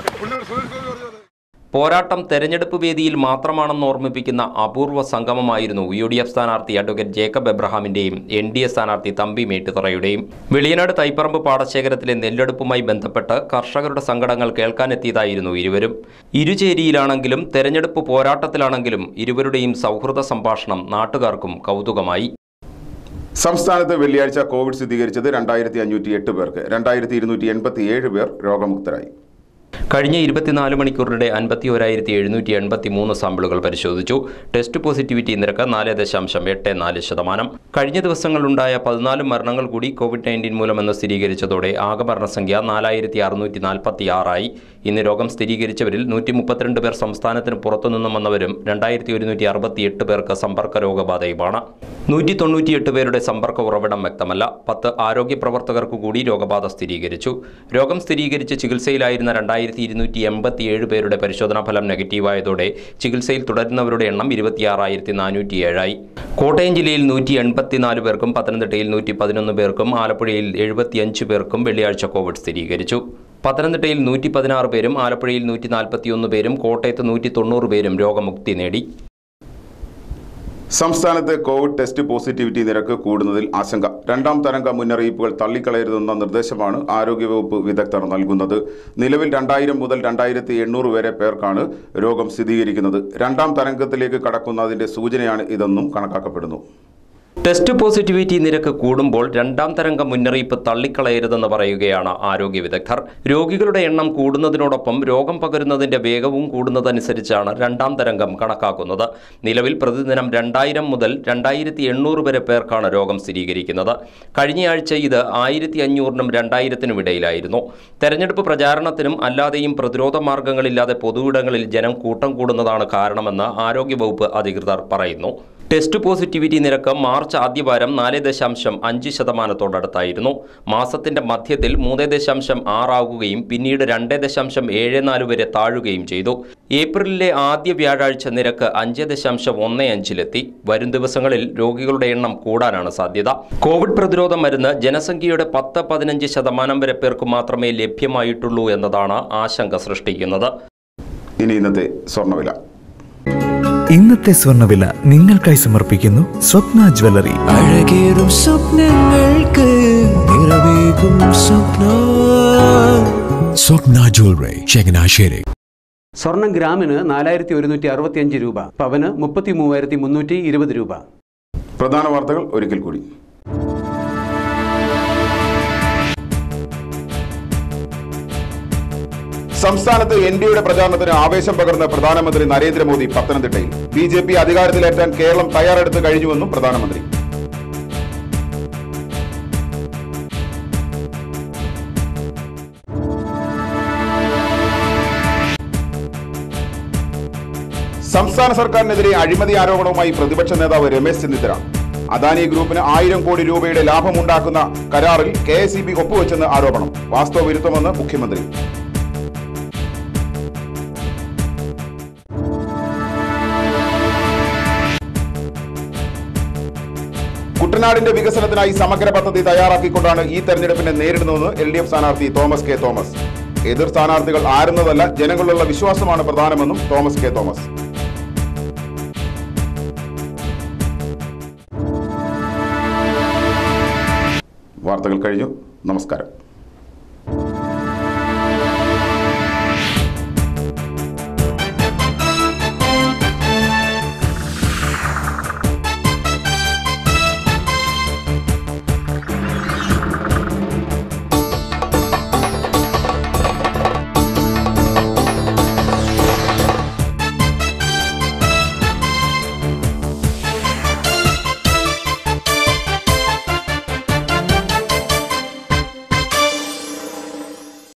പോരാട്ടം തെരഞ്ഞെടുപ്പ് വേദിയിൽ മാത്രമാണെന്ന് ഓർമ്മിപ്പിക്കുന്ന അപൂർവ സംഗമമായിരുന്നു യു ഡി എഫ് സ്ഥാനാർത്ഥി അഡ്വക്കേറ്റ് ജേക്കബ് എബ്രഹാമിന്റെയും എൻ ഡി എ സ്ഥാനാർത്ഥി തമ്പി മേട്ടുതറയുടെയും വെളിയനാട് തൈപ്പറമ്പ് പാടശേഖരത്തിലെ നെല്ലെടുപ്പുമായി ബന്ധപ്പെട്ട് കർഷകരുടെ സങ്കടങ്ങൾ കേൾക്കാനെത്തിയതായിരുന്നു ഇരുവരും ഇരുചേരിയിലാണെങ്കിലും തെരഞ്ഞെടുപ്പ് പോരാട്ടത്തിലാണെങ്കിലും ഇരുവരുടെയും സൗഹൃദ സംഭാഷണം നാട്ടുകാർക്കും കൗതുകമായി സംസ്ഥാനത്ത് വെള്ളിയാഴ്ച കോവിഡ് സ്ഥിരീകരിച്ചത് രണ്ടായിരത്തി അഞ്ഞൂറ്റി എട്ട് പേർക്ക് രണ്ടായിരത്തി ഇരുന്നൂറ്റി എൺപത്തി ഏഴ് പേർ രോഗമുക്തരായി കഴിഞ്ഞ ഇരുപത്തിനാല് മണിക്കൂറിനിടെ അൻപത്തി ഒരായിരത്തി എഴുന്നൂറ്റി എൺപത്തി മൂന്ന് സാമ്പിളുകൾ പരിശോധിച്ചു ടെസ്റ്റ് പോസിറ്റിവിറ്റി നിരക്ക് നാല് ദശാംശം എട്ട് നാല് ശതമാനം കഴിഞ്ഞ ദിവസങ്ങളിലുണ്ടായ പതിനാല് മരണങ്ങൾ കൂടി കോവിഡ് നയൻറ്റീൻ മൂലമെന്ന് സ്ഥിരീകരിച്ചതോടെ ആകെ മരണസംഖ്യ നാലായിരത്തി അറുന്നൂറ്റി നാൽപ്പത്തി ആറായി ഇന്ന് രോഗം സ്ഥിരീകരിച്ചവരിൽ നൂറ്റി മുപ്പത്തിരണ്ട് പേർ സംസ്ഥാനത്തിന് പുറത്തുനിന്നും വന്നവരും രണ്ടായിരത്തി ഒരുന്നൂറ്റി അറുപത്തിയെട്ട് പേർക്ക് സമ്പർക്ക രോഗബാധയുമാണ് നൂറ്റി തൊണ്ണൂറ്റിയെട്ട് പേരുടെ സമ്പർക്ക ഉറവിടം വ്യക്തമല്ല പത്ത് ആരോഗ്യ പ്രവർത്തകർക്ക് കൂടി രോഗബാധ സ്ഥിരീകരിച്ചു രോഗം സ്ഥിരീകരിച്ച് ചികിത്സയിലായിരുന്ന രണ്ടായിരത്തി ഇരുന്നൂറ്റി എൺപത്തിയേഴ് പേരുടെ പരിശോധനാ ഫലം നെഗറ്റീവായതോടെ ചികിത്സയിൽ തുടരുന്നവരുടെ എണ്ണം ഇരുപത്തിയാറായിരത്തി നാനൂറ്റി ഏഴായി കോട്ടയം ജില്ലയിൽ നൂറ്റി എൺപത്തിനാല് പേർക്കും പത്തനംതിട്ടയിൽ നൂറ്റി പതിനൊന്ന് പേർക്കും ആലപ്പുഴയിൽ എഴുപത്തിയഞ്ച് പേർക്കും വെള്ളിയാഴ്ച കോവിഡ് സ്ഥിരീകരിച്ചു പത്തനംതിട്ടയിൽ നൂറ്റി പതിനാറ് പേരും ആലപ്പുഴയിൽ നൂറ്റി നാൽപ്പത്തിയൊന്ന് പേരും കോട്ടയത്ത് നൂറ്റി തൊണ്ണൂറ് പേരും രോഗമുക്തി നേടി സംസ്ഥാനത്ത് കോവിഡ് ടെസ്റ്റ് പോസിറ്റിവിറ്റി നിരക്ക് കൂടുന്നതിൽ ആശങ്ക രണ്ടാം തരംഗ മുന്നറിയിപ്പുകൾ തള്ളിക്കളയരുതെന്ന നിർദ്ദേശമാണ് ആരോഗ്യവകുപ്പ് വിദഗ്ധർ നൽകുന്നത് നിലവിൽ രണ്ടായിരം മുതൽ രണ്ടായിരത്തി എണ്ണൂറ് വരെ പേർക്കാണ് രോഗം സ്ഥിരീകരിക്കുന്നത് രണ്ടാം തരംഗത്തിലേക്ക് കടക്കുന്നതിന്റെ സൂചനയാണ് ഇതെന്നും കണക്കാക്കപ്പെടുന്നു ടെസ്റ്റ് പോസിറ്റിവിറ്റി നിരക്ക് കൂടുമ്പോൾ രണ്ടാം തരംഗ മുന്നറിയിപ്പ് തള്ളിക്കളയരുതെന്ന് പറയുകയാണ് ആരോഗ്യ വിദഗ്ധർ രോഗികളുടെ എണ്ണം കൂടുന്നതിനോടൊപ്പം രോഗം പകരുന്നതിന്റെ വേഗവും കൂടുന്നതനുസരിച്ചാണ് രണ്ടാം തരംഗം കണക്കാക്കുന്നത് നിലവിൽ പ്രതിദിനം രണ്ടായിരം മുതൽ രണ്ടായിരത്തി എണ്ണൂറ് വരെ പേർക്കാണ് രോഗം സ്ഥിരീകരിക്കുന്നത് കഴിഞ്ഞയാഴ്ച ഇത് ആയിരത്തി അഞ്ഞൂറിനും രണ്ടായിരത്തിനും ഇടയിലായിരുന്നു തെരഞ്ഞെടുപ്പ് പ്രചാരണത്തിനും അല്ലാതെയും പ്രതിരോധ മാർഗങ്ങളില്ലാതെ പൊതുവിടങ്ങളിൽ ജനം കൂട്ടം കൂടുന്നതാണ് കാരണമെന്ന് ആരോഗ്യവകുപ്പ് അധികൃതർ പറയുന്നു ടെസ്റ്റ് പോസിറ്റിവിറ്റി നിരക്ക് മാർച്ച് ആദ്യവാരം നാല് ദശാംശം അഞ്ച് ശതമാനത്തോടടുത്തായിരുന്നു മാസത്തിന്റെ മധ്യത്തിൽ മൂന്ന് ദശാംശം ആറാകുകയും പിന്നീട് രണ്ട് ദശാംശം ഏഴ് നാല് വരെ താഴുകയും ചെയ്തു ഏപ്രിലിലെ ആദ്യ വ്യാഴാഴ്ച നിരക്ക് അഞ്ച് ദശാംശം ഒന്ന് അഞ്ചിലെത്തി വരും ദിവസങ്ങളിൽ രോഗികളുടെ എണ്ണം കൂടാനാണ് സാധ്യത കോവിഡ് പ്രതിരോധ മരുന്ന് ജനസംഖ്യയുടെ പത്ത് പതിനഞ്ച് ശതമാനം വരെ പേർക്ക് മാത്രമേ ലഭ്യമായിട്ടുള്ളൂ എന്നതാണ് ആശങ്ക സൃഷ്ടിക്കുന്നത് ഇനി ഇന്നത്തെ സ്വർണ്ണവില ഇന്നത്തെ സ്വർണ്ണവില നിങ്ങൾക്കായി സമർപ്പിക്കുന്നു സ്വപ്ന ജ്വല്ലറി അഴകേറും സ്വപ്നങ്ങൾക്ക് നിറവേകും സ്വപ്ന സ്വപ്ന ജ്വല്ലറി ചങ്ങനാശ്ശേരി സ്വർണം ഗ്രാമിന് നാലായിരത്തി ഒരുന്നൂറ്റി അറുപത്തിയഞ്ച് രൂപ പവന് മുപ്പത്തി മൂവായിരത്തി മുന്നൂറ്റി ഇരുപത് രൂപ പ്രധാന വാർത്തകൾ ഒരിക്കൽ കൂടി സംസ്ഥാനത്ത് എൻ ഡിയുടെ പ്രചാരണത്തിന് ആവേശം പകർന്ന പ്രധാനമന്ത്രി നരേന്ദ്രമോദി പത്തനംതിട്ടയിൽ ബി ജെ പി അധികാരത്തിലേറ്റാൻ കേരളം തയ്യാറെടുത്ത് കഴിഞ്ഞുവെന്നും പ്രധാനമന്ത്രി സംസ്ഥാന സർക്കാരിനെതിരെ അഴിമതി ആരോപണവുമായി പ്രതിപക്ഷ നേതാവ് രമേശ് ചെന്നിത്തല അദാനി ഗ്രൂപ്പിന് ആയിരം കോടി രൂപയുടെ ലാഭമുണ്ടാക്കുന്ന കരാറിൽ കെ എസ് ഇ ബി ഒപ്പുവെച്ചെന്ന് ആരോപണം വാസ്തവ വിരുദ്ധമെന്ന് മുഖ്യമന്ത്രി കുട്ടനാടിന്റെ വികസനത്തിനായി സമഗ്ര പദ്ധതി തയ്യാറാക്കിക്കൊണ്ടാണ് ഈ തെരഞ്ഞെടുപ്പിനെ നേരിടുന്നതെന്ന് എൽ ഡി എഫ് സ്ഥാനാർത്ഥി തോമസ് കെ തോമസ് എതിർ സ്ഥാനാർത്ഥികൾ ആരുന്നതല്ല ജനങ്ങളിലുള്ള വിശ്വാസമാണ് പ്രധാനമെന്നും തോമസ് കെ തോമസ് വാർത്തകൾ കഴിഞ്ഞു നമസ്കാരം